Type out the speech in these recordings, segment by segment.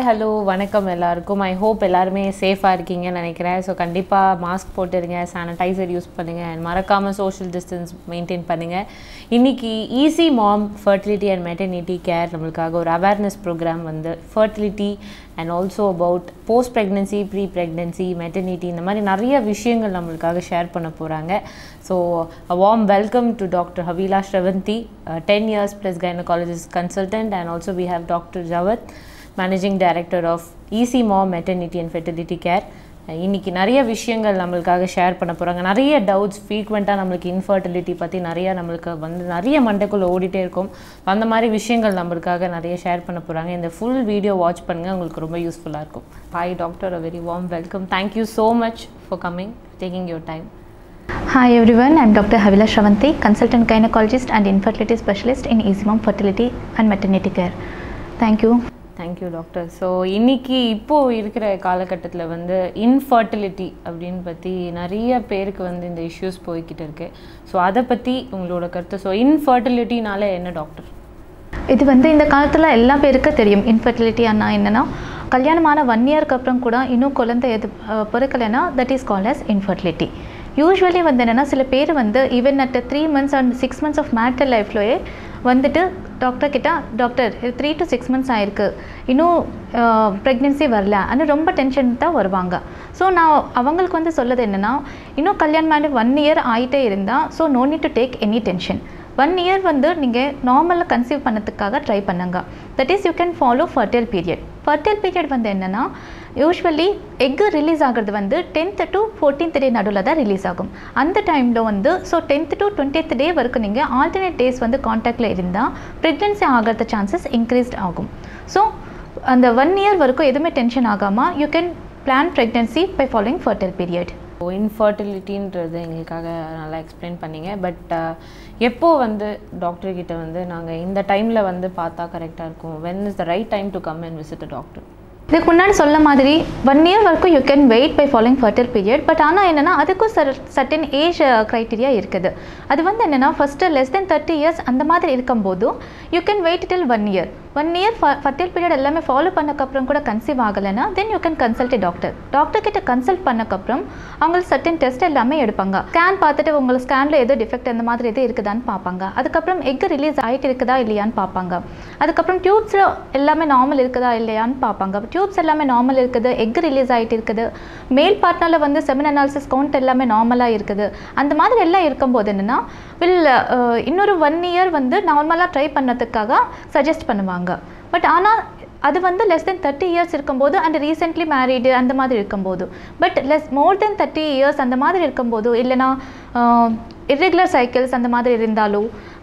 Hello வணக்கம் எல்லாருக்கும் I hope எல்லாருமே சேஃபாக இருக்கீங்கன்னு நினைக்கிறேன் ஸோ கண்டிப்பாக மாஸ்க் போட்டுருங்க சானிடைசர் யூஸ் பண்ணுங்கள் and மறக்காமல் சோஷியல் டிஸ்டன்ஸ் மெயின்டைன் பண்ணுங்கள் இன்றைக்கி Easy Mom fertility and maternity care நம்மளுக்காக ஒரு அவேர்னஸ் ப்ரோக்ராம் வந்து fertility and also about post pregnancy pre pregnancy maternity இந்த மாதிரி நிறைய விஷயங்கள் நம்மளுக்காக ஷேர் பண்ண போகிறாங்க so warm welcome to doctor Haveela Sravanthi ten years plus gynaecologist consultant and also we have doctor Javad managing director of Easy Mom maternity and fertility care இன்றைக்கி நிறைய விஷயங்கள் நம்மளுக்காக ஷேர் பண்ண போகிறாங்க நிறைய டவுட்ஸ் ஃப்ரீக்வெண்ட்டாக நம்மளுக்கு இன்ஃபர்டிலிட்டி பற்றி நிறைய நம்மளுக்கு வந்து நிறைய மண்டைக்குள்ளே ஓடிட்டே இருக்கும் அந்த மாதிரி விஷயங்கள் நம்மளுக்காக நிறைய ஷேர் பண்ண போகிறாங்க இந்த ஃபுல் வீடியோ வாட்ச் பண்ணுங்கள் உங்களுக்கு ரொம்ப யூஸ்ஃபுல்லாக இருக்கும் hi doctor uh very warm welcome thank you so much for coming taking your time Hi everyone, I'm Dr. Havila Shravanti, consultant gynecologist and infertility specialist in Easymom Fertility and Maternity Care. Thank you. Thank you doctor so இன்னைக்கு இப்போது இருக்கிற காலகட்டத்தில் வந்து infertility அப்படின்னு பற்றி நிறைய பேருக்கு வந்து இந்த இஷ்யூஸ் போய்கிட்டு இருக்கு ஸோ அதை பற்றி உங்களோட கருத்து ஸோ இன்ஃபர்டிலிட்டினால என்ன டாக்டர் இது வந்து இந்த காலத்தில் எல்லா பேருக்கு தெரியும் இன்ஃபர்டிலிட்டி அண்ணா என்னன்னா கல்யாணமான ஒன் இயர்க்கு அப்புறம் கூட இன்னும் குழந்தை எது அஹ், பிறக்கலைன்னா that is call as infertility usually வந்து என்னென்னா சில பேர் வந்து even at three months and six months of marital லைஃப்லயே வந்துட்டு டாக்டர் கிட்ட doctor three to six months ஆயிருக்கு இன்னும் ப்ரெக்னென்சி வரல ஆனால் ரொம்ப டென்ஷன் தான் வருவாங்க ஸோ நான் அவங்களுக்கு வந்து சொல்லது என்னென்னா இன்னும் கல்யாணம் ஆகி ஒன் இயர் ஆகிட்டே இருந்தால் so no need to take any tension one year வந்து நீங்கள் நார்மலாக கன்சீவ் பண்ணதுக்காக ட்ரை பண்ணுங்க that is you can follow fertile period fertile period வந்து என்னென்னா யூஸ்வலி எக்கு ரிலீஸ் ஆகிறது வந்து டென்த் டு ஃபோர்டீன்த் டே நடுவில் தான் ரிலீஸ் ஆகும் அந்த டைமில் வந்து so tenth to twentieth day வரைக்கும் நீங்கள் ஆல்டர்னேட் டேஸ் வந்து காண்டாக்டில் இருந்தால் ப்ரெக்னென்சி ஆகிறது சான்சஸ் இன்க்ரீஸ்ட் ஆகும் ஸோ அந்த ஒன் இயர் வரைக்கும் எதுவுமே டென்ஷன் ஆகாமல் you can plan pregnancy by following fertile period so இன்ஃபர்டிலிட்டின்றது எங்களுக்காக நல்லா எக்ஸ்பிளைன் பண்ணீங்க பட் எப்போ வந்து டாக்டர் கிட்ட வந்து நாங்கள் இந்த டைமில் வந்து பார்த்தா கரெக்டாக இருக்கும் when is the right time to come and visit doctor இதுக்கு முன்னாடி சொல்ல மாதிரி ஒன் இயர் வரைக்கும் you can wait by following fertile period but ஆனால் என்னென்னா அதுக்கும் சர் சர்டன் ஏஜ் க்ரைட்டீரியா இருக்குது அது வந்து என்னென்னா first less than thirty years அந்த மாதிரி இருக்கும்போது you can wait till one year one year fertile period எல்லாமே ஃபாலோ பண்ணக்கப்புறம் கூட கன்சீவ் ஆகலைன்னா then you can consult doctor doctor கிட்ட கன்சல்ட் பண்ணக்கப்புறம் அவங்களுக்கு சர்டன் டெஸ்ட் எல்லாமே எடுப்பாங்க ஸ்கேன் பார்த்துட்டு உங்களுக்கு ஸ்கேனில் எது டிஃபெக்ட் அந்த மாதிரி எது இருக்குதான்னு பார்ப்பாங்க அதுக்கப்புறம் எக் ரிலீஸ் ஆகிட்டு இருக்குதா இல்லையான்னு பார்ப்பாங்க அதுக்கப்புறம் டியூப்ஸில் எல்லாமே நார்மல் இருக்குதா இல்லையான்னு பார்ப்பாங்க டியூப்ஸ் எல்லாமே நார்மல் இருக்குது எக் ரிலீஸ் ஆகிட்டு இருக்குது மேல் பார்ட்னரில் வந்து செமன் அனாலிசிஸ் கவுண்ட் எல்லாமே நார்மலாக இருக்குது அந்த மாதிரி எல்லாம் இருக்கும்போது என்னென்னா வில் இன்னொரு ஒன் இயர் வந்து நார்மலாக ட்ரை பண்ணதுக்காக சஜஸ்ட் பண்ணுவாங்க பட் ஆனால் அது வந்து லெஸ் தென் தேர்ட்டி இயர்ஸ் இருக்கும்போது அண்ட் ரீசெண்ட்லி மேரீடு அந்த மாதிரி இருக்கும்போது but less more than thirty years அந்த மாதிரி இருக்கும்போது இல்லைனா இர்ரெகுலர் சைக்கிள்ஸ் அந்த மாதிரி இருந்தாலோ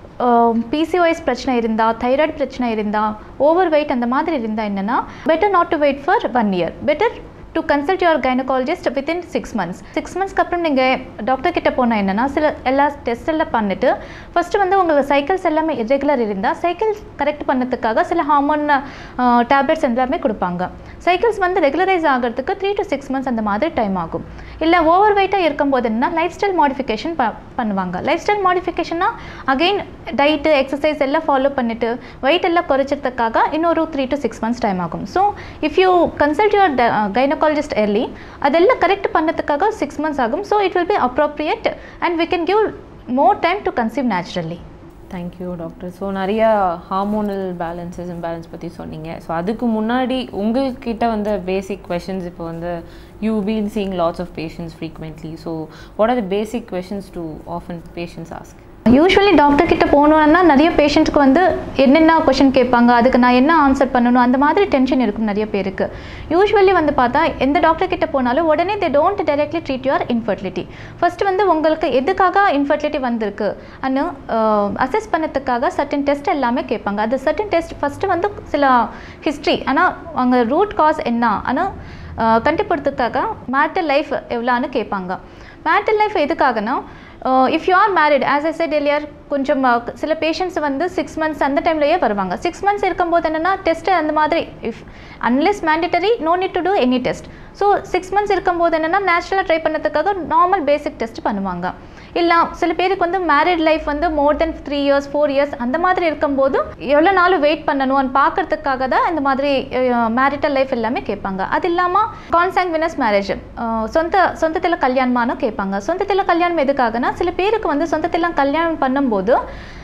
பிசிஓஎஸ் பிரச்சனை இருந்தால் தைராய்டு பிரச்சனை இருந்தால் ஓவர் வெயிட் அந்த மாதிரி இருந்தால் என்னென்னா better not to wait for one year better to consult your gynaecologist within six months six மந்த்ஸ்க்கு அப்புறம் நீங்கள் டாக்டர் கிட்ட போனால் என்னென்னா சில எல்லா டெஸ்ட் எல்லாம் பண்ணிவிட்டு ஃபஸ்ட்டு வந்து உங்களுக்கு சைக்கிள்ஸ் எல்லாமே இரெகுலர் இருந்தால் சைக்கிள்ஸ் கரெக்ட் பண்ணதுக்காக சில ஹார்மோன் டேப்லெட்ஸ் எல்லாமே கொடுப்பாங்க சைக்கிள்ஸ் வந்து ரெகுலரைஸ் ஆகிறதுக்கு த்ரீ டு சிக்ஸ் மந்த்ஸ் அந்த மாதிரி டைம் ஆகும் இல்லை ஓவர் வெயிட்டாக இருக்கும்போது என்ன லைஃப் ஸ்டைல் மாடிஃபிகேஷன் ப பண்ணுவாங்க லைஃப் ஸ்டைல் மாடிஃபிகேஷன்னா அகெயின் டயட்டு எக்ஸசைஸ் எல்லாம் ஃபாலோ பண்ணிவிட்டு வெயிட் எல்லாம் குறைச்சதுக்காக இன்னொரு three to six months time ஆகும் so if you consult your gynaecologist early அதெல்லாம் கரெக்ட் பண்ணதுக்காக சிக்ஸ் மந்த்ஸ் ஆகும் so it will be appropriate and we can give more time to conceive naturally thank you doctor so நிறைய hormonal balances imbalance பற்றி சொன்னீங்க so அதுக்கு முன்னாடி உங்கள்கிட்ட வந்து பேசிக் கொஷின்ஸ் இப்போ வந்து you been seeing lots of patients frequently so what are the basic questions to often patients ask usually doctor கிட்ட போகணுன்னா நிறைய பேஷண்ட்க்கு வந்து என்னென்ன கொஷின் கேட்பாங்க அதுக்கு நான் என்ன ஆன்சர் பண்ணணும் அந்த மாதிரி டென்ஷன் இருக்கும் நிறைய பேருக்கு யூஸ்வலி வந்து பார்த்தா எந்த டாக்டர் கிட்ட போனாலும் உடனே they don't directly treat your infertility first வந்து உங்களுக்கு எதுக்காக இன்ஃபர்டிலிட்டி வந்திருக்கு அன்னு அசஸ் பண்ணதுக்காக சர்டன் டெஸ்ட் எல்லாமே கேட்பாங்க அது சர்டன் டெஸ்ட் ஃபஸ்ட்டு வந்து சில ஹிஸ்ட்ரி ஆனால் அவங்க ரூட் காஸ் என்ன ஆனால் கண்டுபிடிக்கிறதுக்காக மேரிட்டல் லைஃப் எவ்வளோன்னு கேட்பாங்க மேரிட்டல் லைஃப் எதுக்காகனா if you are married as I said earlier கொஞ்சம் அஹ், சில பேஷண்ட்ஸ் வந்து சிக்ஸ் மந்த்ஸ் அந்த டைம்லயே வருவாங்க சிக்ஸ் மந்த்ஸ் இருக்கும்போது என்னென்னா டெஸ்ட் அந்த மாதிரி if unless mandatory no need to do any test so six months இருக்கும்போது என்னென்னா நேச்சுரலாக ட்ரை பண்ணதுக்காக நார்மல் பேசிக் டெஸ்ட் பண்ணுவாங்க இல்லை சில பேருக்கு வந்து மேரிட் லைஃப் வந்து more than three years four years அந்த மாதிரி இருக்கும்போது எவ்வளோ நாள் வெயிட் பண்ணணும் பார்க்கறதுக்காக தான் இந்த மாதிரி மேரிட்டல் லைஃப் எல்லாமே கேட்பாங்க அது இல்லாமல் கான்சாங்வினஸ் மேரேஜ் சொந்த சொந்தத்தில் கல்யாணமானு கேட்பாங்க சொந்தத்தில் கல்யாணம் எதுக்காகனா சில பேருக்கு வந்து சொந்தத்தில் கல்யாணம் பண்ணும்போது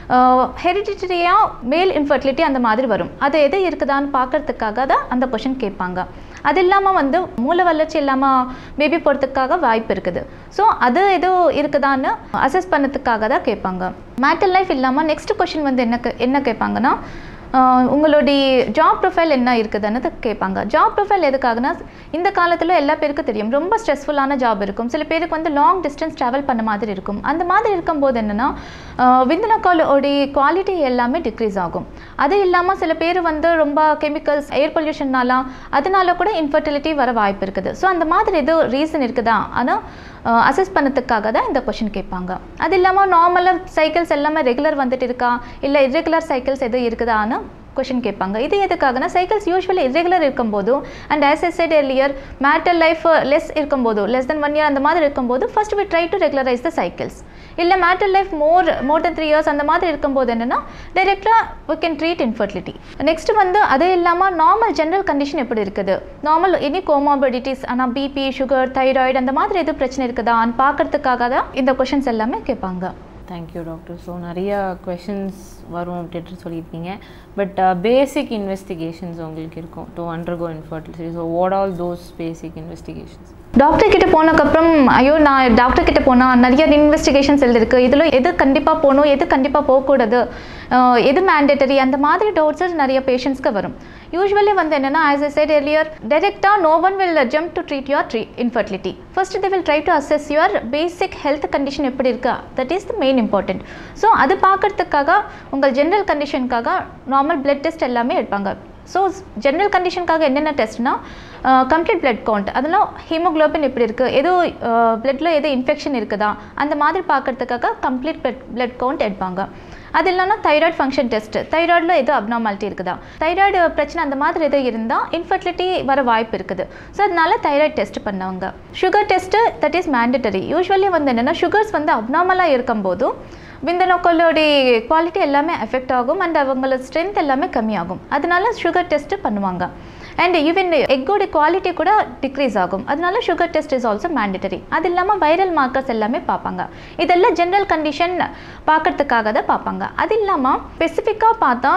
ஹெரிடிட்டரியாக மேல் இன்ஃபர்டிலிட்டி அந்த மாதிரி வரும் அது எது இருக்குதான்னு பார்க்கறதுக்காக தான் அந்த கொஷின் கேட்பாங்க அது இல்லாமல் வந்து மூல வளர்ச்சி இல்லாமல் பேபி போகிறதுக்காக வாய்ப்பு இருக்குது ஸோ அது எதுவும் இருக்குதான்னு அசஸ் பண்ணதுக்காக தான் கேட்பாங்க மேட்டல் லைஃப் இல்லாமல் நெக்ஸ்ட் கொஷின் வந்து என்ன கே- என்ன கேட்பாங்கன்னா ஆஹ் உங்களுடைய ஜாப் ப்ரொஃபைல் என்ன இருக்குதுன்னு கேட்பாங்க ஜாப் ப்ரொஃபைல் எதுக்காகனா இந்த காலத்தில் எல்லா பேருக்கும் தெரியும் ரொம்ப ஸ்ட்ரெஸ்ஃபுல்லான ஜாப் இருக்கும் சில பேருக்கு வந்து லாங் டிஸ்டன்ஸ் ட்ராவல் பண்ண மாதிரி இருக்கும் அந்த மாதிரி இருக்கும்போது என்னென்னா விந்தனக்காலோடைய குவாலிட்டி எல்லாமே டிக்ரீஸ் ஆகும் அது இல்லாமல் சில பேர் வந்து ரொம்ப கெமிக்கல்ஸ் ஏர் பொல்யூஷன்னால அதனால கூட இன்ஃபர்டிலிட்டி வர வாய்ப்பு இருக்குது ஸோ அந்த மாதிரி எது ரீசன் இருக்குதா ஆனால் அசஸ் பண்ணதுக்காக தான் இந்த கொஷின் கேட்பாங்க அது இல்லாமல் நார்மலாக சைக்கிள்ஸ் எல்லாமே ரெகுலர் வந்துட்டு இருக்கா இல்லை irregular சைக்கிள்ஸ் எதுவும் இருக்குதான்னு கொஷின் கேட்பாங்க இது எதுக்காகனா சைக்கிள்ஸ் யூஸ்வலி irregular இருக்கும்போது and as I said earlier marital life less இருக்கும்போது லெஸ் தென் ஒன் இயர் அந்த மாதிரி இருக்கும்போது first we try to regularise the cycles இல்லை marital life more more than three years அந்த மாதிரி இருக்கும்போது என்னென்னா டைரெக்டாக we can treat infertility next வந்து அது இல்லாமல் நார்மல் ஜென்ரல் கண்டிஷன் எப்படி இருக்குது நார்மல் எனி கோமாபிடிட்டிஸ் ஆனால் பிபி சுகர் தைராய்டு அந்த மாதிரி எதுவும் பிரச்சனை இருக்குதான்னு பார்க்கறதுக்காக தான் இந்த கொஷின்ஸ் எல்லாமே கேட்பாங்க தேங்க்யூ டாக்டர் ஸோ நிறைய கொஷின்ஸ் வரும் அப்படின்ட்டு சொல்லியிருக்கீங்க பட் பேசிக் இன்வெஸ்டிகேஷன்ஸ் உங்களுக்கு இருக்கும் to undergo infertility so what all those basic investigations doctor கிட்ட போனதுக்கப்புறம் ஐயோ நான் டாக்டர் கிட்ட போனால் நிறைய இன்வெஸ்டிகேஷன்ஸ் இருக்குது இதில் எது கண்டிப்பாக போகணும் எது கண்டிப்பாக போகக்கூடாது அஹ் எது மேண்டேட்டரி அந்த மாதிரி டவுட்ஸஸ் நிறைய பேஷண்ட்ஸ்க்கு வரும் யூஸ்வலி வந்து என்னென்னா ஆஸ் ஐ said earlier டேரெக்டாக no one will jump to treat your tree infertility first they will try to assess your basic health condition எப்படி இருக்கா that is the main important so அது பார்க்கறதுக்காக உங்கள் ஜென்ரல் கண்டிஷனுக்காக normal blood test எல்லாமே எடுப்பாங்க so general கண்டிஷனுக்காக என்னென்ன டெஸ்ட்னா கம்ப்ளீட் பிளட் கவுண்ட் அதெல்லாம் ஹீமோகுளோபின் எப்படி இருக்குது எதுவும் பிளட்டில் எது இன்ஃபெக்ஷன் இருக்குதா அந்த மாதிரி பார்க்கறதுக்காக கம்ப்ளீட் பிளட் பிளட் கவுண்ட் எடுப்பாங்க அது இல்லைன்னா தைராய்டு ஃபங்க்ஷன் டெஸ்ட் தைராய்டில் எது அப்னார்மாலிட்டி இருக்குதா தைராய்டு பிரச்சனை அந்த மாதிரி எது இருந்தால் இன்ஃபர்டிலிட்டி வர வாய்ப்பு இருக்குது ஸோ அதனால தைராய்டு டெஸ்ட் பண்ணவங்க sugar test that is mandatory usually வந்து என்னென்னா சுகர்ஸ் வந்து அப்னார்மலாக இருக்கும்போதும் விந்தணுக்களோடைய குவாலிட்டி எல்லாமே எஃபெக்ட் ஆகும் அண்ட் அவங்களோட ஸ்ட்ரென்த் எல்லாமே கம்மியாகும் அதனால சுகர் டெஸ்ட் பண்ணுவாங்க அண்ட் ஈவன் எக்கோட குவாலிட்டி கூட டிக்ரீஸ் ஆகும் அதனால sugar test is also mandatory அது இல்லாமல் வைரல் மார்க்கர்ஸ் எல்லாமே பார்ப்பாங்க இதெல்லாம் ஜென்ரல் கண்டிஷன் பார்க்கறதுக்காக தான் பார்ப்பாங்க அது இல்லாமல் ஸ்பெசிஃபிக்காக பார்த்தா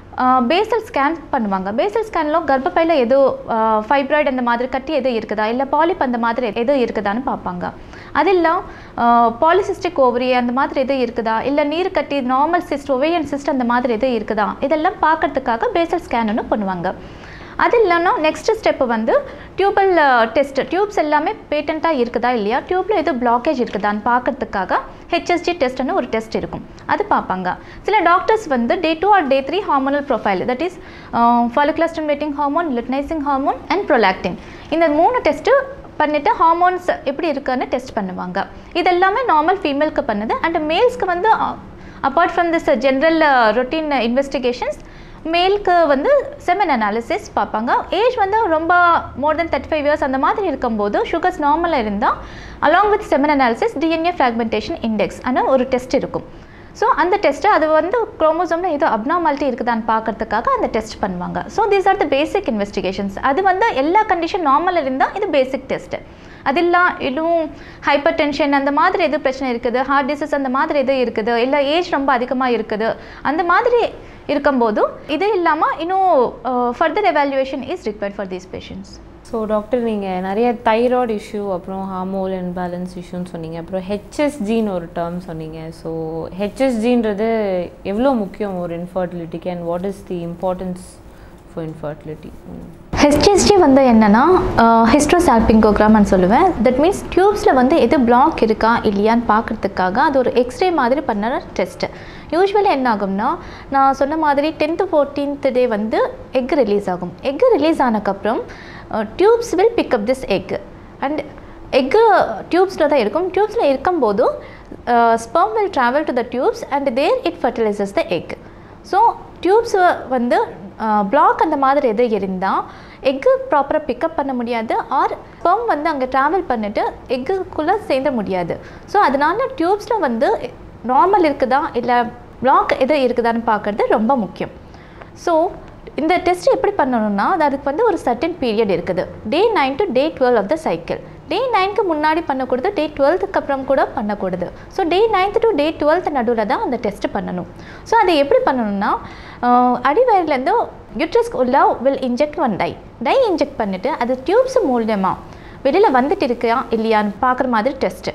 பேசல் ஸ்கேன் பண்ணுவாங்க பேசல் ஸ்கேனில் கர்ப்பப்பையில் எதோ ஃபைப்ராய்டு அந்த மாதிரி கட்டி எதுவும் இருக்குதா இல்லை பாலிப் அந்த மாதிரி எதுவும் இருக்குதான்னு பார்ப்பாங்க அது இல்லை பாலிசிஸ்டிக் ஓவரி அந்த மாதிரி எதுவும் இருக்குதா இல்லை நீர் கட்டி நார்மல் சிஸ்ட் ஒவேயன் சிஸ்ட் அந்த மாதிரி எதுவும் இருக்குதா இதெல்லாம் பார்க்கறதுக்காக பேசல் ஸ்கேனுன்னு பண்ணுவாங்க அது இல்லைன்னா நெக்ஸ்ட் ஸ்டெப் வந்து டியூபல் டெஸ்ட் டியூப்ஸ் எல்லாமே பேட்டண்ட்டாக இருக்குதா இல்லையா டியூப்பில் எது பிளாக்கேஜ் இருக்குதான்னு பார்க்கறதுக்காக ஹெச்எஸ்ஜி டெஸ்ட்னு ஒரு டெஸ்ட் இருக்கும் அது பார்ப்பாங்க சில டாக்டர்ஸ் வந்து day two or day three hormonal profile that is follicular stimulating hormone luteinising hormone and prolactin இந்த மூணு டெஸ்ட்டு பண்ணிவிட்டு ஹார்மோன்ஸ் எப்படி இருக்குன்னு டெஸ்ட் பண்ணுவாங்க இது எல்லாமே நார்மல் ஃபீமேலுக்கு பண்ணுது அண்ட் மேல்ஸ்க்கு வந்து apart from this general routine investigations மேலுக்கு வந்து செமன் அனாலிசிஸ் பார்ப்பாங்க ஏஜ் வந்து ரொம்ப more than thirty five years அந்த மாதிரி இருக்கும்போது சுகர்ஸ் நார்மலாக இருந்தால் along with semen analysis DNA fragmentation index ஆனால் ஒரு டெஸ்ட் இருக்கும் ஸோ அந்த டெஸ்ட்டு அது வந்து குரோமோசோமில் ஏதோ அப்னாமாலிட்டி இருக்குதான்னு பார்க்கறதுக்காக அந்த டெஸ்ட் பண்ணுவாங்க so these are the basic investigations அது வந்து எல்லா கண்டிஷன் நார்மல் இருந்தால் இது பேசிக் டெஸ்ட்டு அது இல்லா இன்னும் ஹைப்பர் டென்ஷன் அந்த மாதிரி எது பிரச்சனை இருக்குது ஹார்ட் டிசீஸ் அந்த மாதிரி எது இருக்குது இல்லை ஏஜ் ரொம்ப அதிகமாக இருக்குது அந்த மாதிரி இருக்கும்போது இது இல்லாமல் இன்னும் further evaluation is required for these patients so doctor நீங்கள் நிறைய தைராய்டு இஷ்யூ அப்புறம் ஹார்மோல் இன்பேலன்ஸ் இஷ்யூன்னு சொன்னீங்க அப்புறம் ஹெச்எஸ்ஜின்னு ஒரு டேர்ம் சொன்னீங்க ஸோ ஹெச்எஸ்ஜின்றது எவ்வளோ முக்கியம் ஒரு இன்ஃபர்டிலிட்டிக்கு and what is the importance for infertility HSG வந்து என்னென்னா ஹிஸ்ட்ரோசால்பிங்கோகிராம்னு சொல்லுவேன் தட் மீன்ஸ் டியூப்ஸில் வந்து எது பிளாக் இருக்கா இல்லையான்னு பார்க்குறதுக்காக அது ஒரு எக்ஸ்ரே மாதிரி பண்ண டெஸ்ட்டு யூஸ்வலி என்ன ஆகும்னா நான் சொன்ன மாதிரி டென்த்து ஃபோர்டீன்த் டே வந்து எக் ரிலீஸ் ஆகும் எக் ரிலீஸ் ஆனதுக்கப்புறம் tubes will pick up this egg and egg டியூப்ஸில் தான் இருக்கும் டியூப்ஸில் இருக்கும்போது sperm will travel to the tubes and there it fertilises the egg so tubes வந்து பிளாக் அந்த மாதிரி எது இருந்தால் எக்கு ப்ராப்பராக பிக்கப் பண்ண முடியாது ஆர் ஸ்பெர்ம் வந்து அங்கே ட்ராவல் பண்ணிவிட்டு எக்குக்குள்ளே சேர்ந்த முடியாது ஸோ அதனால டியூப்ஸில் வந்து நார்மல் இருக்குதா இல்லை பிளாக் எது இருக்குதான்னு பார்க்குறது ரொம்ப முக்கியம் ஸோ இந்த டெஸ்ட் எப்படி பண்ணணும்னா அது அதுக்கு வந்து ஒரு சர்டன் பீரியட் இருக்குது day nine to day twelve of the cycle day நைனுக்கு முன்னாடி பண்ணக்கூடாது டே டுவெல்த்துக்கு அப்புறம் கூட பண்ணக்கூடாது so day ninth to day twelfth நடுவில் தான் அந்த டெஸ்ட் பண்ணணும் ஸோ அதை எப்படி பண்ணணும்னா அடிவயர்லேருந்து யூட்ரஸ்க்கு உள்ள will inject one dye dye inject பண்ணிவிட்டு அது டியூப்ஸ் மூலியமாக வெளியில் வந்துட்டு இருக்கா இல்லையான்னு பார்க்குற மாதிரி டெஸ்ட்டு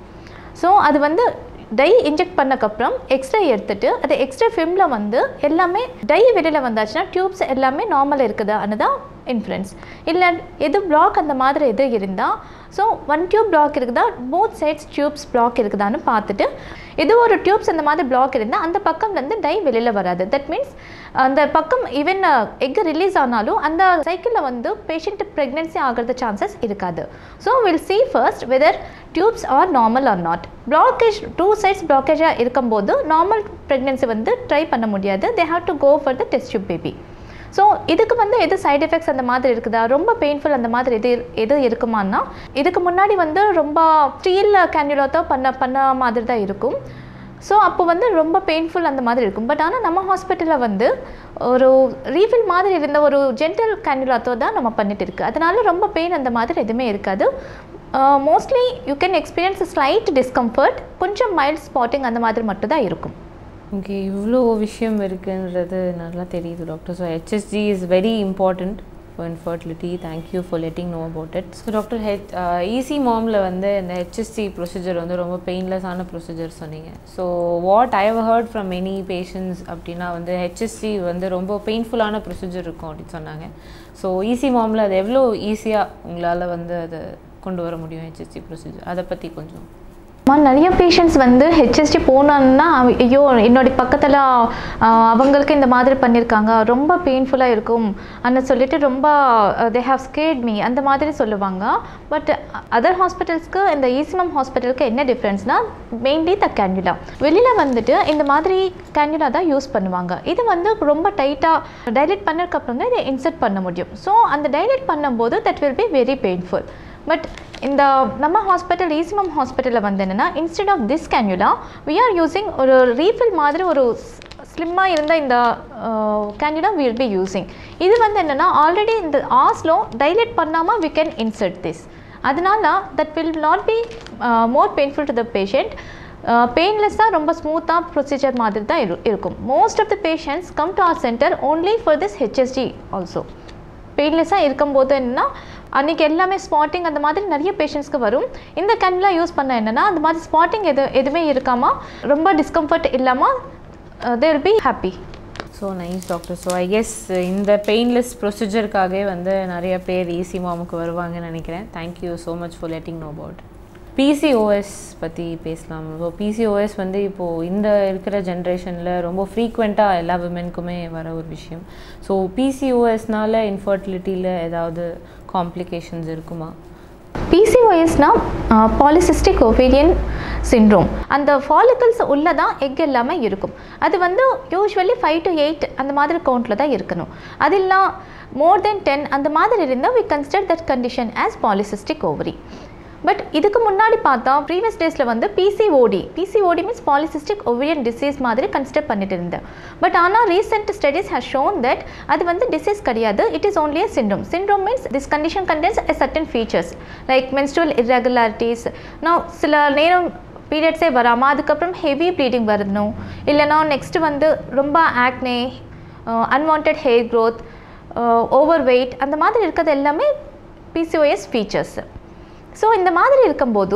ஸோ அது வந்து டை இன்ஜெக்ட் பண்ணக்கப்புறம் எக்ஸ்ரே எடுத்துட்டு அது எக்ஸ்ரே ஃபிலிமில் வந்து எல்லாமே டை வெளியில் வந்தாச்சுன்னா டியூப்ஸ் எல்லாமே நார்மல் இருக்குதான்னு தான் இன்ஃப்ளூயன்ஸ் இல்லை எது பிளாக் அந்த மாதிரி எது இருந்தால் ஸோ ஒன் டியூப் பிளாக் இருக்குதா போத் சைட்ஸ் டியூப்ஸ் பிளாக் இருக்குதான்னு பார்த்துட்டு எது ஒரு டியூப்ஸ் அந்த மாதிரி பிளாக் இருந்தால் அந்த பக்கம்லேருந்து டை வெளியில் வராது தட் மீன்ஸ் அந்த பக்கம் ஈவன் எக் ரிலீஸ் ஆனாலும் அந்த சைக்கிளில் வந்து பேஷண்ட் ப்ரெக்னென்சி ஆகிறது சான்சஸ் இருக்காது so will see first whether tubes are normal or not blockage two sides பிளாக்கேஜாக இருக்கும்போது நார்மல் ப்ரெக்னென்சி வந்து ட்ரை பண்ண முடியாது they have to go for the test tube baby so இதுக்கு வந்து எது சைடு எஃபெக்ட்ஸ் அந்த மாதிரி இருக்குதா ரொம்ப பெயின்ஃபுல் அந்த மாதிரி எது எது இருக்குமான்னா இதுக்கு முன்னாடி வந்து ரொம்ப ஸ்டீல் கேன்யூலா தான் பண்ண பண்ண மாதிரி தான் இருக்கும் ஸோ அப்போ வந்து ரொம்ப பெயின்ஃபுல் அந்த மாதிரி இருக்கும் பட் ஆனால் நம்ம ஹாஸ்பிட்டலில் வந்து ஒரு ரீஃபில் மாதிரி இருந்த ஒரு ஜென்டல் கேன்யூலாத்தோ தான் நம்ம பண்ணிட்டு இருக்கு அதனால ரொம்ப பெயின் அந்த மாதிரி எதுவுமே இருக்காது mostly you can experience slight discomfort கொஞ்சம் மைல்ட் ஸ்பாட்டிங் அந்த மாதிரி மட்டும் தான் இருக்கும் ஓகே இவ்வளோ விஷயம் இருக்குன்றது நல்லா தெரியுது doctor so HSG is very important for infertility thank you for letting know about it so doctor ஹெச் ஈசி மாமில் வந்து இந்த ஹெச்எஸ்சி ப்ரொசீஜர் வந்து ரொம்ப பெயின்லெஸ்ஸான ப்ரொசீஜர் சொன்னீங்க so what I have heard from many patients அப்படின்னா வந்து ஹெச்எஸ்சி வந்து ரொம்ப பெயின்ஃபுல்லான ப்ரொசீஜர் இருக்கும் அப்படின்னு சொன்னாங்க ஸோ ஈசி மாமில் அது எவ்வளோ ஈஸியாக உங்களால் வந்து அதை கொண்டு வர முடியும் ஹெச்எஸ்சி ப்ரொசீஜர் அதை பற்றி கொஞ்சம் அம்மா நிறைய பேஷண்ட்ஸ் வந்து ஹெச்எஸ்டி போனான்னா அவ- ஐயோ என்னோட பக்கத்தில் அவங்களுக்கு இந்த மாதிரி பண்ணியிருக்காங்க ரொம்ப பெயின்ஃபுல்லாக இருக்கும் அன்னு சொல்லிட்டு ரொம்ப தே ஹாவ் ஸ்கேட் மீ அந்த மாதிரி சொல்லுவாங்க பட் அதர் ஹாஸ்பிட்டல்ஸ்க்கு இந்த ஈசிமம் ஹாஸ்பிட்டலுக்கு என்ன டிஃப்ரென்ஸ்னா மெயின்லி த கேன்யுலா வெளியில் வந்துட்டு இந்த மாதிரி கேன்யுலா தான் யூஸ் பண்ணுவாங்க இது வந்து ரொம்ப டைட்டாக டைலேட் பண்ணதுக்கப்புறம் தான் இதை இன்சர்ட் பண்ண முடியும் ஸோ அந்த டைலேட் பண்ணும்போது that will be very painful but இந்த நம்ம ஹாஸ்பிட்டல் ஈசிமம் ஹாஸ்பிட்டலில் வந்து என்னென்னா instead of this cannula we are using ஒரு ரீஃபில் மாதிரி ஒரு ஸ்லிம்மாக இருந்த இந்த கேன்யுலா வில் பி யூஸிங் இது வந்து என்னென்னா ஆல்ரெடி இந்த ஆஸ்லோ டைலேட் பண்ணாமல் we can insert this அதனால that will not be more painful to the patient பெயின்லெஸ்ஸாக ரொம்ப ஸ்மூத்தாக ப்ரொசீஜர் மாதிரி தான் இரு இருக்கும் most of the patients come to our centre only for this HSG also பெயின்லெஸ்ஸாக இருக்கும்போது என்னன்னா அன்றைக்கி எல்லாமே ஸ்பாட்டிங் அந்த மாதிரி நிறைய பேஷண்ட்ஸ்க்கு வரும் இந்த கேன்லாம் யூஸ் பண்ண என்னென்னா அந்த மாதிரி ஸ்பாட்டிங் எது எதுவுமே இருக்காமல் ரொம்ப டிஸ்கம்ஃபர்ட் இல்லாமல் they will be happy so nice doctor so I guess இந்த பெயின்லெஸ் ப்ரொசீஜருக்காகவே வந்து நிறைய பேர் ஈசி மாமுக்கு வருவாங்கன்னு நினைக்கிறேன் thank you so much for letting know about PCOS பற்றி பேசலாம் ஸோ பிசிஓஎஸ் வந்து இப்போது இந்த இருக்கிற ஜென்ரேஷனில் ரொம்ப ஃப்ரீக்வெண்ட்டாக எல்லா விமென்க்குமே வர ஒரு விஷயம் ஸோ பிசிஓஎஸ்னால இன்ஃபர்டிலிட்டியில் ஏதாவது காம்ப்ளிகேஷன்ஸ் இருக்குமா பிசிஓஎஸ்னா பாலிசிஸ்டிக் ஒவேரியன் சிண்ட்ரோம் அந்த ஃபாலிகல்ஸ் உள்ளே தான் எக் எல்லாமே இருக்கும் அது வந்து யூஸ்வலி ஃபைவ் டு எயிட் அந்த மாதிரி கவுண்டில் தான் இருக்கணும் அது இல்லை மோர் தென் டென் அந்த மாதிரி இருந்தால் we consider that condition as polycystic ovary but இதுக்கு முன்னாடி பார்த்தா ப்ரீவியஸ் டேஸில் வந்து PCOD PCOD means polycystic ovarian disease மாதிரி கன்சிடர் பண்ணிட்டு இருந்தேன் பட் ஆனால் recent studies has shown that அது வந்து டிசீஸ் கிடையாது it is only a syndrome syndrome means this condition contains a certain features like menstrual irregularities now சில நேரம் பீரியட்ஸே வராமல் அதுக்கப்புறம் ஹெவி ப்ளீடிங் வரணும் இல்லைனா நெக்ஸ்ட் வந்து ரொம்ப acne unwanted hair growth over weight அந்த மாதிரி இருக்கிறது எல்லாமே பிசிஓஎஸ் ஃபீச்சர்ஸ் ஸோ இந்த மாதிரி இருக்கும்போது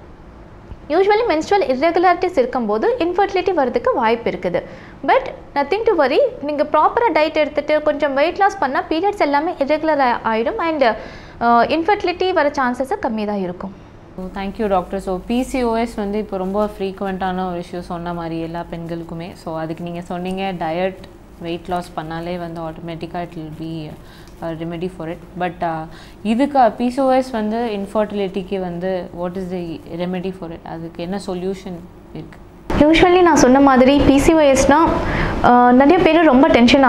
யூஸ்வலி menstrual irregularities இருக்கும்போது இன்ஃபர்டிலிட்டி வரதுக்கு வாய்ப்பு இருக்குது பட் நத்திங் டு வரி நீங்கள் ப்ராப்பராக டயட் எடுத்துகிட்டு கொஞ்சம் வெயிட் லாஸ் பண்ணால் பீரியட்ஸ் எல்லாமே irregular ஆ- ஆயிடும் அண்ட் இன்ஃபர்டிலிட்டி வர சான்சஸும் கம்மி தான் இருக்கும் so thank you doctor so PCOS வந்து இப்போ ரொம்ப ஃப்ரீக்வெண்ட்டான ஒரு இஷ்யூ சொன்ன மாதிரி எல்லா பெண்களுக்குமே ஸோ அதுக்கு நீங்கள் சொன்னீங்க டயட் வெயிட் லாஸ் பண்ணாலே வந்து ஆட்டோமேட்டிக்காக it will be remedy for it but இதுக்கு பிசிஓஎஸ் வந்து இன்ஃபர்டிலிட்டிக்கு வந்து what is the remedy for it அதுக்கு என்ன சொல்யூஷன் இருக்குது யூஸ்வலி நான் சொன்ன மாதிரி பிசிஓஎஸ்னால் நிறைய பேர் ரொம்ப tension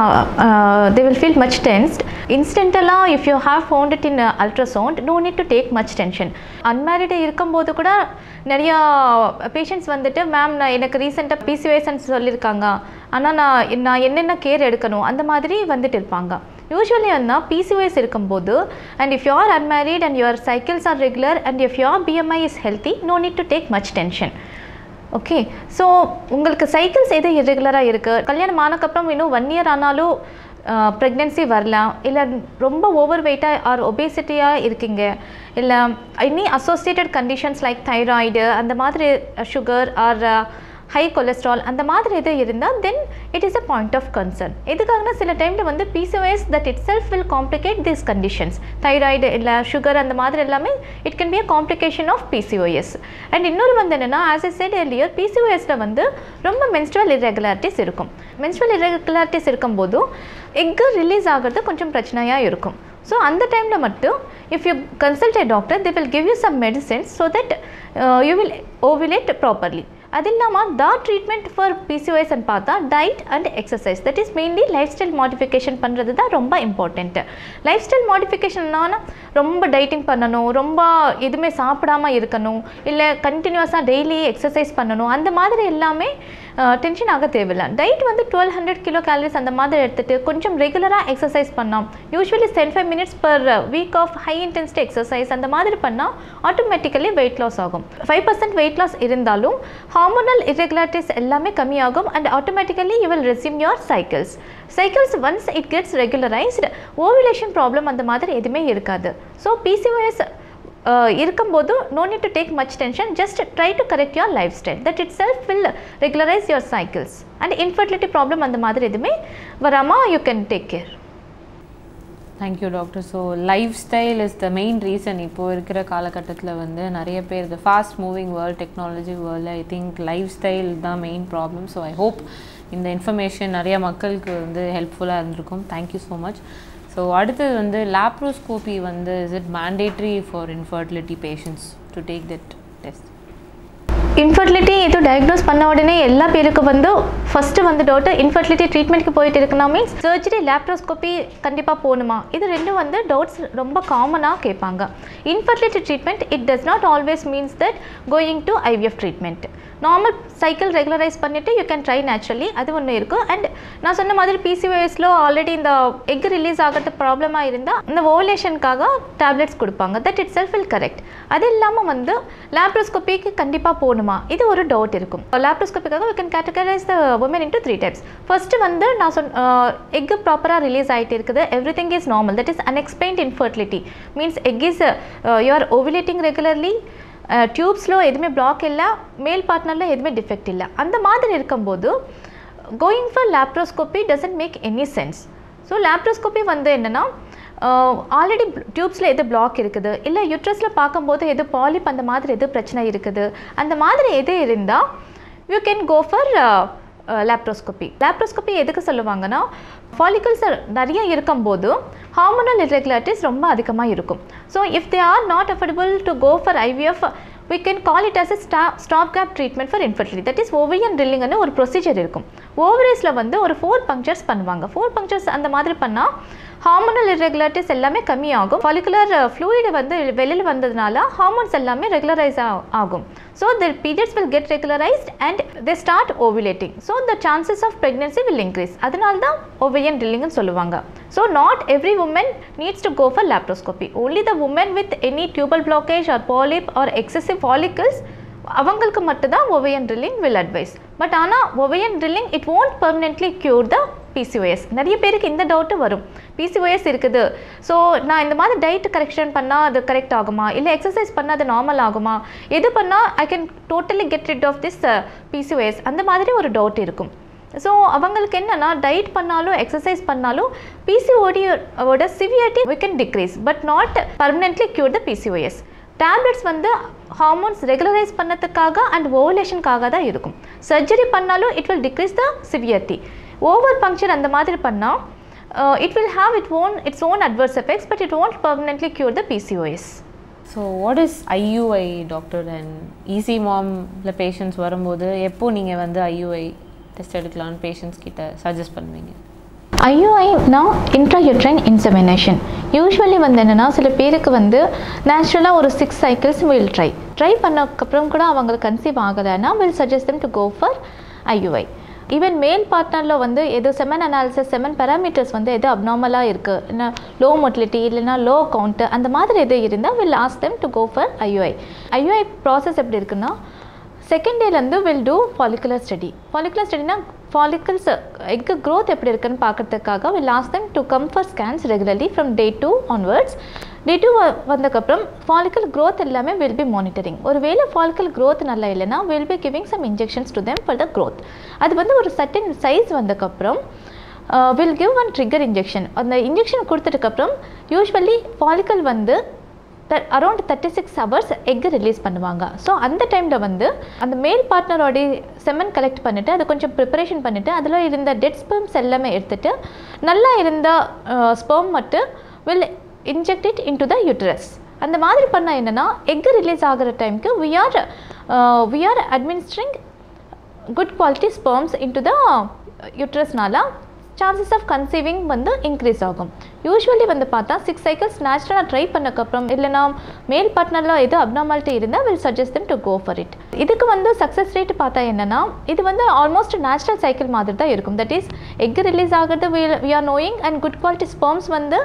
they will feel much tensed இன்ஸ்டன்டலாக if you have found it in ultrasound no need to take much tension unmarried இருக்கும்போது கூட நிறையா பேஷண்ட்ஸ் வந்துட்டு மேம் நான் எனக்கு ரீசெண்டாக பிசிஓஎஸ்ன்னு சொல்லியிருக்காங்க ஆனால் நான் நான் என்னென்ன கேர் எடுக்கணும் அந்த மாதிரி வந்துட்டு இருப்பாங்க யூஸ்வலி வந்து பிசிஓஎஸ் இருக்கும்போது and if you are unmarried and your cycles are regular and if your BMI is healthy no need to take much tension okay so உங்களுக்கு சைக்கிள்ஸ் எது இரெகுலராக இருக்குது கல்யாணம் ஆனக்கப்புறம் இன்னும் ஒன் இயர் ஆனாலும் ப்ரெக்னென்சி வரலாம் இல்லை ரொம்ப ஓவர் வெயிட்டாக ஆர் ஒபேசிட்டியாக இருக்கீங்க இல்லை any associated conditions like thyroid அந்த மாதிரி சுகர் ஆர் ஹை கொலஸ்ட்ரால் அந்த மாதிரி எது இருந்தால் then it is a point of concern எதுக்காகனா சில டைமில் வந்து PCOS that itself will complicate this conditions thyroid இல்லை சுகர் அந்த மாதிரி எல்லாமே it can be a complication of PCOS and இன்னொரு வந்து என்னென்னா ஆஸ் எ செட் எர்லியர் பிசிஓஎஸில் வந்து ரொம்ப மென்ஸ்ட்ரல் இரெகுலாரிட்டிஸ் இருக்கும் மென்ஸ்ட்ரல் இரெகுலாரிட்டிஸ் இருக்கும்போது எக்கு ரிலீஸ் ஆகிறது கொஞ்சம் பிரச்சனையாக இருக்கும் ஸோ அந்த டைமில் மட்டும் if you consult a doctor they will give you some medicines so that you will ovulate properly அது இல்லாமல் த ட்ரீட்மெண்ட் ஃபார் பிசிஓஎஸ்ன்னு பார்த்தா diet and exercise that is mainly lifestyle modification பண்ணுறது தான் ரொம்ப இம்பார்ட்டண்ட்டு லைஃப் ஸ்டைல் மாடிஃபிகேஷன்னா ரொம்ப dieting பண்ணணும் ரொம்ப எதுவுமே சாப்பிடாம இருக்கணும் இல்லை கண்டினியூஸாக டெய்லி எக்ஸசைஸ் பண்ணணும் அந்த மாதிரி எல்லாமே டென்ஷன் ஆக தேவையில்லை டயட் வந்து டுவெல் ஹண்ட்ரட் கிலோ கேலரிஸ் அந்த மாதிரி எடுத்துகிட்டு கொஞ்சம் ரெகுலராக எக்ஸசைஸ் பண்ணோம் usually seven five minutes per week of high intensity exercise அந்த மாதிரி பண்ணால் ஆட்டோமேட்டிக்கலி வெயிட் லாஸ் ஆகும் ஃபைவ் பர்சன்ட் வெயிட் லாஸ் இருந்தாலும் ஹார்மோனல் இரெகுலாரிட்டிஸ் எல்லாமே கம்மியாகும் and automatically you will resume your cycles cycles once it gets regularised ovulation problem அந்த மாதிரி எதுவுமே இருக்காது ஸோ பிசிஓஎஸ் இருக்கும்போது no need to take much tension just try to correct your lifestyle that itself will regularise your cycles and infertility problem அந்த மாதிரி எதுவுமே வராமல் you can take care thank you doctor so lifestyle is the main reason இப்போது இருக்கிற காலகட்டத்தில் வந்து நிறைய பேர் இந்த ஃபாஸ்ட் மூவிங் வேர்ல்ட் டெக்னாலஜி வேர்ல்டில் ஐ திங்க் லைஃப் ஸ்டைல் தான் main problem so I hope இந்த இன்ஃபர்மேஷன் நிறைய மக்களுக்கு வந்து ஹெல்ப்ஃபுல்லாக இருந்திருக்கும் தேங்க்யூ ஸோ மச் ஸோ அடுத்தது வந்து லேப்ரோஸ்கோபி வந்து is it mandatory for infertility patients to take that test infertility இது டயக்னோஸ் பண்ண உடனே எல்லா பேருக்கு வந்து ஃபஸ்ட்டு வந்து டவுட்டு இன்ஃபர்டிலிட்டி ட்ரீட்மெண்ட்க்கு போயிட்டு இருக்குன்னா மீன்ஸ் சர்ஜரி லேப்ரோஸ்கோப்பி கண்டிப்பாக போகணுமா இது ரெண்டும் வந்து டவுட்ஸ் ரொம்ப காமனாக கேட்பாங்க infertility treatment it does not always means that going to IVF treatment normal cycle regularize பண்ணிவிட்டு யூ கேன் ட்ரை நேச்சுரலி அது ஒன்று இருக்கும் அண்ட் நான் சொன்ன மாதிரி பிசிஓஎஸில் ஆல்ரெடி இந்த எக் ரிலீஸ் ஆகிறது ப்ராப்ளமாக இருந்தால் இந்த ஓவலேஷனுக்காக டேப்லெட்ஸ் கொடுப்பாங்க that itself will correct அது இல்லாமல் வந்து லேப்ரோஸ்கோப்பிக்கு கண்டிப்பாக போகணுமா இது ஒரு டவுட் இருக்கும் லேப்ரோஸ்கோப்பிக்காக you can categorize the woman into three types first வந்து நான் சொன் எக் ப்ராப்பராக ரிலீஸ் ஆகிட்டு இருக்குது everything is normal that is unexplained infertility means egg is you are ovulating regularly டியூப்ஸில் எதுவுமே பிளாக் இல்லை மேல் பார்ட்னரில் எதுவுமே டிஃபெக்ட் இல்லை அந்த மாதிரி இருக்கும்போது going for laparoscopy doesn't make any sense so laparoscopy வந்து என்னென்னா ஆல்ரெடி டியூப்ஸில் எது பிளாக் இருக்குது இல்லை யூட்ரஸில் பார்க்கும்போது எது பாலிப் அந்த மாதிரி எது பிரச்சனை இருக்குது அந்த மாதிரி எது இருந்தால் you can go for laparoscopy laparoscopy எதுக்கு சொல்லுவாங்கன்னா ஃபாலிகல்ஸ் நிறைய இருக்கும்போது ஹார்மோனல் இரெகுலாரிட்டிஸ் ரொம்ப அதிகமாக இருக்கும் so if they are not affordable to go for IVF we can call it as a stop, stop gap treatment for infertility that is ovarian drilling னு ஒரு procedure இருக்கும் ஓவரேஸில் வந்து ஒரு ஃபோர் பங்க்சர்ஸ் பண்ணுவாங்க ஃபோர் பங்க்சர்ஸ் அந்த மாதிரி பண்ணால் ஹார்மோனல் இரெகுலாரிட்டிஸ் எல்லாமே கம்மியாகும் ஃபாலிகுலர் ஃப்ளூயிட் வந்து வெளியில் வந்ததுனால ஹார்மோன்ஸ் எல்லாமே ரெகுலரைஸ் ஆகும் so the periods will get regularized and they start ovulating so the chances of pregnancy will increase அதனால தான் ஓவியன் ட்ரில்லிங்னு சொல்லுவாங்க so not every woman needs to go for laparoscopy only the woman with any tubal blockage or polyp or excessive follicles அவங்களுக்கு மட்டும்தான் ovarian drilling will advise but ஆனால் ovarian drilling it won't permanently cure the PCOS நிறைய பேருக்கு இந்த doubt வரும் PCOS இருக்குது so நான் இந்த மாதிரி டயட் கரெக்ஷன் பண்ணால் அது கரெக்ட் ஆகுமா இல்லை எக்ஸசைஸ் பண்ணால் அது நார்மல் ஆகுமா எது பண்ணால் I can totally get rid of this PCOS அந்த மாதிரி ஒரு டவுட் இருக்கும் ஸோ அவங்களுக்கு என்னென்னா டயட் பண்ணாலும் எக்ஸசைஸ் பண்ணாலும் பிசிஓடியோட severity we can decrease but not permanently cure the PCOS tablets வந்து ஹார்மோன்ஸ் ரெகுலரைஸ் பண்ணதுக்காக அண்ட் ஓவலேஷனுக்காக தான் இருக்கும் சர்ஜரி பண்ணாலும் it will decrease the severity over function அந்த மாதிரி பண்ணால் it will have it own its own adverse effects but it won't permanently cure the PCOS so what is IUI doctor and easy மாம்ல patients வரும்போது எப்போ நீங்கள் வந்து IUI test எடுக்கலாம்னு patients கிட்ட சஜஸ்ட் பண்ணுவீங்க ஐயுஐனா இன்ட்ராயூட்ரைன் இன்செமினேஷன் யூஸ்வலி வந்து என்னென்னா சில பேருக்கு வந்து நேச்சுரலாக ஒரு six cycles will try try பண்ணக்கப்புறம் கூட அவங்களுக்கு கன்சீவ் ஆகலைன்னா will suggest them to go for IUI even male பார்ட்னரில் வந்து எது செமன் அனாலிசிஸ் செமன் பேராமீட்டர்ஸ் வந்து எது அப்நார்மலாக இருக்குது இல்லைனா லோ மொட்டிலிட்டி இல்லைனா லோ கவுண்ட்டு அந்த மாதிரி எது இருந்தால் will ask them to go for IUI IUI process எப்படி இருக்குன்னா செகண்ட் டேலேருந்து will do follicular study follicular ஸ்டடினா ஃபாலிகல்ஸ் எக்கு growth எப்படி இருக்குன்னு பார்க்கறதுக்காக will last them to come for scans regularly from day two onwards day two வந்ததுக்கப்புறம் follicle growth எல்லாமே will be monitoring ஒருவேளை ஃபாலிக்கல் growth நல்லா இல்லைன்னா will be giving some injections to them for the growth அது வந்து ஒரு certain size வந்ததுக்கப்புறம் will give one trigger injection அந்த இன்ஜெக்ஷன் கொடுத்ததுக்கப்புறம் யூஸ்வலி ஃபாலிக்கல் வந்து around thirty six hours egg release பண்ணுவாங்க ஸோ அந்த டைமில் வந்து அந்த மேல் பார்ட்னரோடைய செமன் கலெக்ட் பண்ணிவிட்டு அதை கொஞ்சம் ப்ரிப்பரேஷன் பண்ணிவிட்டு அதில் இருந்த டெட் ஸ்பெர்ம்ஸ் எல்லாமே எடுத்துட்டு நல்லா இருந்த ஸ்பெர்ம் மட்டும் will inject it into the uterus அந்த மாதிரி பண்ணால் என்னென்னா எக்கு ரிலீஸ் ஆகிற டைமுக்கு we are we are administering good quality sperms into the யூட்ரஸ்னால சான்சஸ் ஆஃப் கன்சீவிங் வந்து இன்க்ரீஸ் ஆகும் யூஸ்வலி வந்து பார்த்தா சிக்ஸ் சைக்கிள்ஸ் நேச்சுரலாக ட்ரை பண்ணக்கப்புறம் இல்லைனா மேல் பார்ட்னரில் எது அப்னாமாலிட்டி இருந்தால் will suggest them to go for it இதுக்கு வந்து சக்ஸஸ் ரேட் பார்த்தா என்னென்னா இது வந்து ஆல்மோஸ்ட் நேச்சுரல் சைக்கிள் மாதிரி தான் இருக்கும் தட் இஸ் எக் ரிலீஸ் ஆகிறது we are knowing and good quality sperms வந்து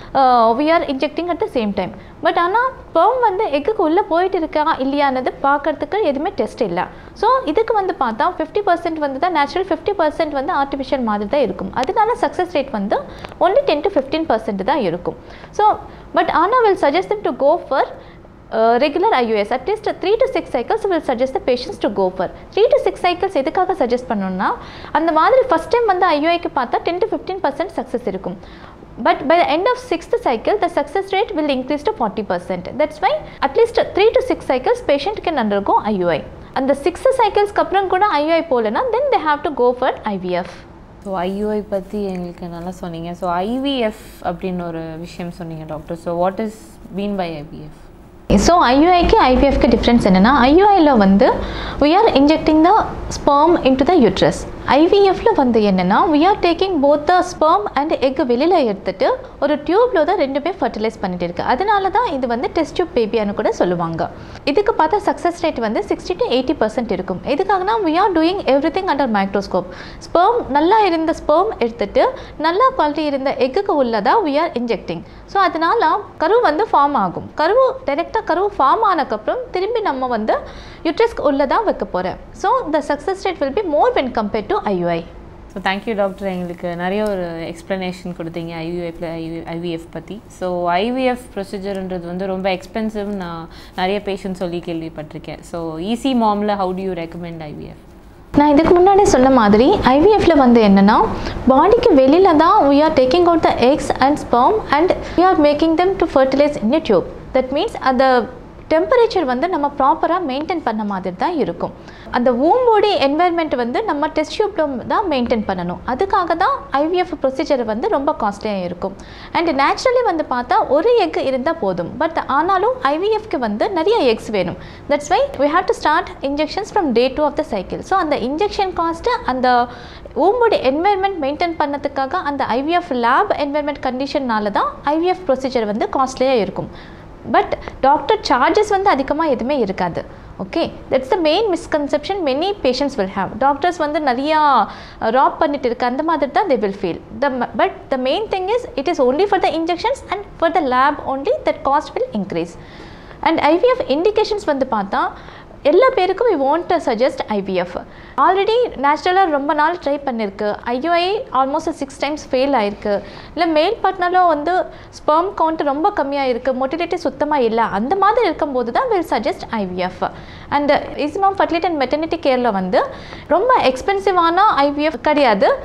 we are injecting at the same time but ஆனால் ஸ்பெர்ம் வந்து எக்குக்கு உள்ளே போயிட்டு இருக்கா இல்லையானது பார்க்கறதுக்கு எதுவுமே டெஸ்ட் இல்லை ஸோ இதுக்கு வந்து பார்த்தா ஃபிஃப்டி பர்சன்ட் வந்து தான் நேச்சுரல் ஃபிஃப்டி பர்சன்ட் வந்து ஆர்டிஃபிஷியல் மாதிரி தான் இருக்கும் அதனால சக்ஸஸ் ரேட் வந்து only ten to fifteen percent தான் இருக்கும் ஸோ பட் ஆனால் will suggest them to go for regular IUS at least three to six cycles will suggest the patients to go for three to six cycles எதுக்காக சஜஸ்ட் பண்ணணும்னா அந்த மாதிரி first time வந்து ஐயூஐக்கு பார்த்தா ten to fifteen percent success இருக்கும் but by the end of sixth cycle the success rate will increase to 40% that's why at least 3 to 6 cycles patient can undergo IUI அந்த சிக்ஸ் சைக்கிள்ஸ்க்கு அப்புறம் கூட IUI போகலன்னா then they have to go for IVF so IUI பற்றி எங்களுக்கு நல்லா சொன்னீங்க so IVF அப்படின்னு ஒரு விஷயம் சொன்னீங்க doctor so what is mean by IVF so ஐயுஐக்கு ஐவிஎஃப்க்கு டிஃப்ரென்ஸ் என்னென்னா ஐயுஐயில் வந்து we are injecting the sperm into the uterus ஐவிஎஃப்ல வந்து என்னென்னா we are taking both the sperm and egg வெளியில் எடுத்துட்டு ஒரு டியூப்பில் தான் ரெண்டுமே ஃபர்டிலைஸ் பண்ணிட்டு இருக்கு அதனால தான் இது வந்து டெஸ்ட் டியூப் பேபியான்னு கூட சொல்லுவாங்க இதுக்கு பார்த்தா சக்ஸஸ் ரேட் வந்து சிக்ஸ்டி டு எயிட்டி பர்சன்ட் இருக்கும் எதுக்காகனா we are doing everything under microscope sperm நல்லா இருந்த ஸ்பெர்ம் எடுத்துட்டு நல்லா குவாலிட்டி இருந்த எக்குக்கு உள்ளதாக வி ஆர் இன்ஜெக்டிங் ஸோ அதனால கரு வந்து ஃபார்ம் ஆகும் கரு டைரெக்டாக கரு ஃபார்ம் ஆனக்கப்புறம் திரும்பி நம்ம வந்து யூட்ரஸ்க்கு உள்ளதாக வைக்க போகிறேன் so the success rate will be more when compared to IUI so thank you doctor எங்களுக்கு நிறைய ஒரு எக்ஸ்ப்ளனேஷன் கொடுத்தீங்க ஐவிஎஃப்ல ஐவிஎஃப் பற்றி ஸோ ஐவிஎஃப் ப்ரொசீஜர்ன்றது வந்து ரொம்ப எக்ஸ்பென்சிவ் நான் நிறைய பேஷண்ட் சொல்லி கேள்விப்பட்டிருக்கேன் ஸோ ஈஸி மாமில் how do you recommend IVF நான் இதுக்கு முன்னாடி சொன்ன மாதிரி ஐவிஎஃப்ல வந்து என்னென்னா பாடிக்கு வெளியில் தான் we are taking out the eggs and sperm and we are making them to fertilize in a tube that means அந்த டெம்பரேச்சர் வந்து நம்ம ப்ராப்பராக மெயின்டைன் பண்ண மாதிரி தான் இருக்கும் அந்த ஊம்போடி என்வாயர்மெண்ட் வந்து நம்ம டெஸ்ட் டியூப்ல தான் மெயின்டைன் பண்ணணும் அதுக்காக தான் ஐவிஎஃப் ப்ரொசீஜர் வந்து ரொம்ப காஸ்ட்லியாக இருக்கும் அண்ட் நேச்சுரலி வந்து பார்த்தா ஒரு எக் இருந்தால் போதும் பட் ஆனாலும் ஐவிஎஃப்க்கு வந்து நிறைய எக்ஸ் வேணும் that's why we have to start injections from day two of the cycle so அந்த இன்ஜெக்ஷன் காஸ்ட்டு அந்த ஊம்போட என்வாயர்மெண்ட் மெயின்டைன் பண்ணதுக்காக அந்த ஐவிஎஃப் லேப் என்வாயர்மெண்ட் கண்டிஷன்னால தான் ஐவிஎஃப் ப்ரொசீஜர் வந்து காஸ்ட்லியாக இருக்கும் பட் டாக்டர் சார்ஜஸ் வந்து அதிகமாக எதுவுமே இருக்காது okay that's the main misconception many patients will have doctors வந்து நிறையா ராப் பண்ணிட்டு இருக்கு அந்த மாதிரி தான் they will feel the but the main thing is it is only for the injections and for the lab only that cost will increase and IVF indications வந்து பார்த்தா எல்லா பேருக்கும் we want to suggest IVF already நேச்சுரலாக ரொம்ப நாள் try பண்ணியிருக்கு IUI almost six times fail ஆயிருக்கு இல்லை மேல் பார்ட்னரில் வந்து ஸ்பெர்ம் கவுண்ட் ரொம்ப கம்மியாக இருக்குது மொட்டிலிட்டி சுத்தமாக இல்லை அந்த மாதிரி இருக்கும்போது தான் வில் சஜஸ்ட் ஐவிஎஃப் அண்ட் இஸ்மாம் ஃபர்டிலிட்டி அண்ட் மெட்டர்னிட்டி கேரில் வந்து ரொம்ப எக்ஸ்பென்சிவான ஐவிஎஃப் கிடையாது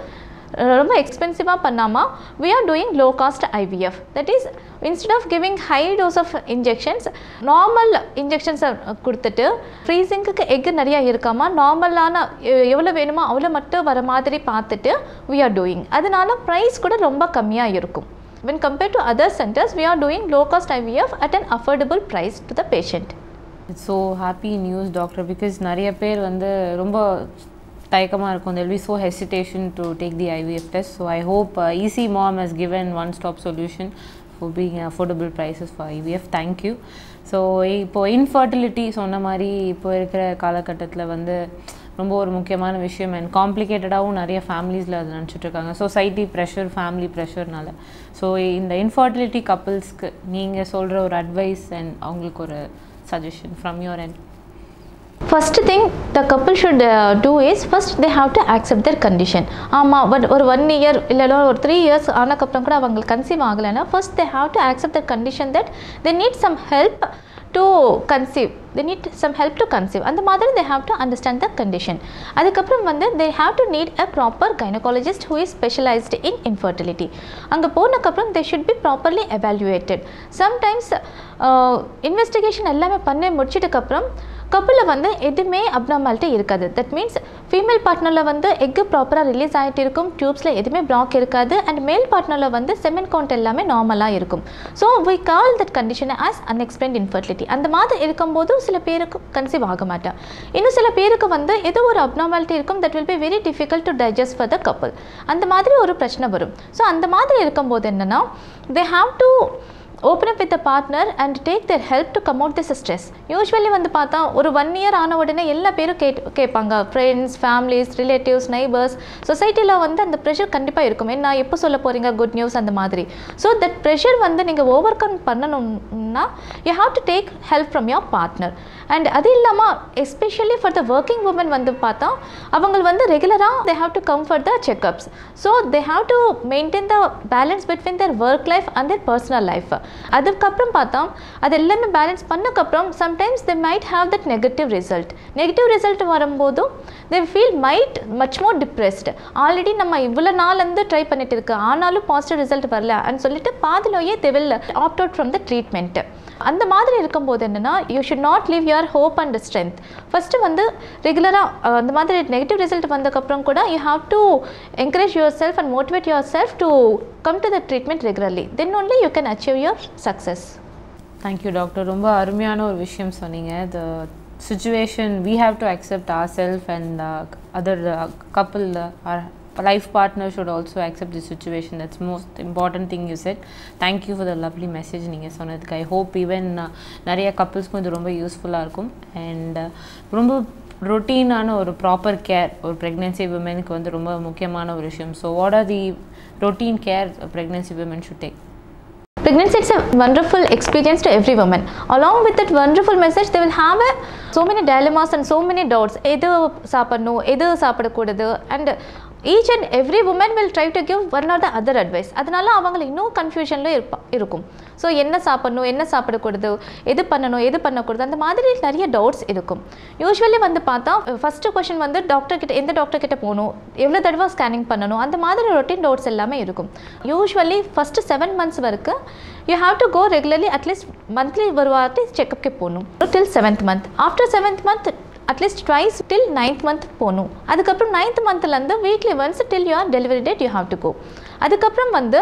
ரொம்ப எக்ஸ்பென்சிவாக பண்ணாமல் we are doing low cost IVF that is instead of giving high dose of injections normal இன்ஜெக்ஷன்ஸை கொடுத்துட்டு ஃப்ரீசிங்க்கு எக்கு நிறையா இருக்காமா நார்மலான எவ்வளோ வேணுமோ அவ்வளோ மட்டும் வர மாதிரி பார்த்துட்டு we are doing அதனால ப்ரைஸ் கூட ரொம்ப கம்மியாக இருக்கும் when compared to other centers we are doing low cost IVF at an affordable price to the patient it's so happy news doctor because நிறைய பேர் வந்து ரொம்ப தயக்கமாக இருக்கும் they'll be so hesitation to take the IVF test so I hope easy mom has given one stop solution for being affordable prices for IVF thank you so இப்போ infertility சொன்ன மாதிரி இப்போ இருக்கிற காலகட்டத்தில் வந்து ரொம்ப ஒரு முக்கியமான விஷயம் அண்ட் காம்ப்ளிகேட்டடாகவும் நிறைய ஃபேமிலிஸில் அது நினச்சிட்டு இருக்காங்க சொசைட்டி ப்ரெஷர் ஃபேமிலி ப்ரெஷர்னால ஸோ இந்த இன்ஃபர்டிலிட்டி கப்புள்ஸ்க்கு நீங்கள் சொல்கிற ஒரு அட்வைஸ் அண்ட் அவங்களுக்கு ஒரு suggestion from your end? First thing the couple should do is first they have to accept their condition ஆமாம் பட் ஒரு ஒன் இயர் இல்லைனா ஒரு த்ரீ இயர்ஸ் ஆனக்கப்புறம் கூட அவங்க கன்சீவ் ஆகலைன்னா first they have to accept their condition that they need some help to conceive they need some help to conceive அந்த மாதிரி they have to understand the condition அதுக்கப்புறம் வந்து they have to need a proper gynaecologist who is specialised in infertility அங்கே போனக்கப்புறம் they should be properly evaluated sometimes investigation எல்லாமே பண்ணி முடிச்சிட்டுக்கப்புறம் கப்பில் வந்து எதுவுமே அப்னார்மாலிட்டி இருக்காது தட் மீன்ஸ் ஃபீமேல் பார்ட்னரில் வந்து எக்கு ப்ராப்பராக ரிலீஸ் ஆகிட்டு இருக்கும் டியூப்ஸில் எதுவுமே பிளாக் இருக்காது அண்ட் மேல் பார்ட்னரில் வந்து செமன் கவுண்ட் எல்லாமே நார்மலாக இருக்கும் so we call that condition as unexplained infertility அந்த மாதிரி இருக்கும்போது சில பேருக்கு கன்சீவ் ஆக மாட்டேன் இன்னும் சில பேருக்கு வந்து ஏதோ ஒரு அப்னார்மாலிட்டி இருக்கும் that will be very difficult to digest for the couple அந்த மாதிரி ஒரு பிரச்சனை வரும் ஸோ அந்த மாதிரி இருக்கும்போது என்னென்னா they have to open up with partner and take their help to come out this stress usually வந்து பார்த்தா ஒரு ஒன் இயர் ஆன உடனே எல்லா பேரும் கேட் கேட்பாங்க ஃப்ரெண்ட்ஸ் ஃபேமிலிஸ் ரிலேட்டிவ்ஸ் நைபர்ஸ் சொசைட்டியில் வந்து அந்த ப்ரெஷர் கண்டிப்பாக இருக்கும் என்ன எப்போ சொல்ல போகிறீங்க குட் நியூஸ் அந்த மாதிரி ஸோ தட் ப்ரெஷர் வந்து நீங்கள் ஓவர் கம் பண்ணணும்னா you have to take help from your partner and அது இல்லாமல் especially for the working woman வந்து பார்த்தா அவங்க வந்து ரெகுலராக they have to come for the checkups so they have to maintain the balance between their work life and their personal life அதுக்கப்புறம் பார்த்தா அது எல்லாமே பேலன்ஸ் பண்ணக்கப்புறம் sometimes they might have that negative result negative result வரும்போதும் they feel might much more depressed already நம்ம இவ்வளோ நாள் வந்து ட்ரை பண்ணிட்டு இருக்கு ஆனாலும் பாசிட்டிவ் ரிசல்ட் வரல அப்படின்னு சொல்லிட்டு பாதிலேயே they will opt out from the treatment அந்த மாதிரி இருக்கும்போது என்னென்னா you should not leave your hope and strength first வந்து ரெகுலராக அந்த மாதிரி நெகட்டிவ் ரிசல்ட் வந்ததுக்கப்புறம் கூட you have to encourage your self and motivate your self to come to the treatment regularly then only you can achieve your success thank you doctor ரொம்ப அருமையான ஒரு விஷயம் சொன்னீங்க the situation we have to accept R self and other couple or life partner should also accept the situation that's most important thing you said thank you for the lovely message நீங்கள் சொன்னதுக்கு I hope even நிறைய கப்புள்ஸ்க்கும் இது ரொம்ப யூஸ்ஃபுல்லாக இருக்கும் and ரொம்ப ரொட்டீனான ஒரு ப்ராப்பர் கேர் ஒரு ப்ரெக்னென்சி விமனுக்கு வந்து ரொம்ப முக்கியமான ஒரு விஷயம் so what are the routine care pregnancy women should take Pregnancy is a wonderful experience to every woman. Along with that wonderful message, they will have a, so many dilemmas and so many doubts. எது சாப்பிடணும் எது சாப்பிடக்கூடாது and each and every woman will try to give one or the other advice அதனால அவங்களை இன்னும் கன்ஃபியூஷனில் இருப்பா இருக்கும் so என்ன சாப்பிடணும் என்ன சாப்பிடக்கூடாது எது பண்ணணும் எது பண்ணக்கூடாது அந்த மாதிரி நிறைய டவுட்ஸ் இருக்கும் யூஸ்வலி வந்து பார்த்தா ஃபஸ்ட்டு கொஷின் வந்து டாக்டர் கிட்ட எந்த டாக்டர் கிட்ட போகணும் எவ்வளோ தடவை ஸ்கேனிங் பண்ணணும் அந்த மாதிரி ரொட்டீன் டவுட்ஸ் எல்லாமே இருக்கும் யூஸ்வலி ஃபஸ்ட்டு செவன் மந்த்ஸ் வரைக்கும் you have to go regularly at least monthly ஒரு வாட்டி செக்கப்க்கு போகணும் till seventh month after seventh month at least twice till ninth month போகணும் அதுக்கப்புறம் நைன்த் மந்த்லேருந்து weekly once till your delivery date you have to go அதுக்கப்புறம் வந்து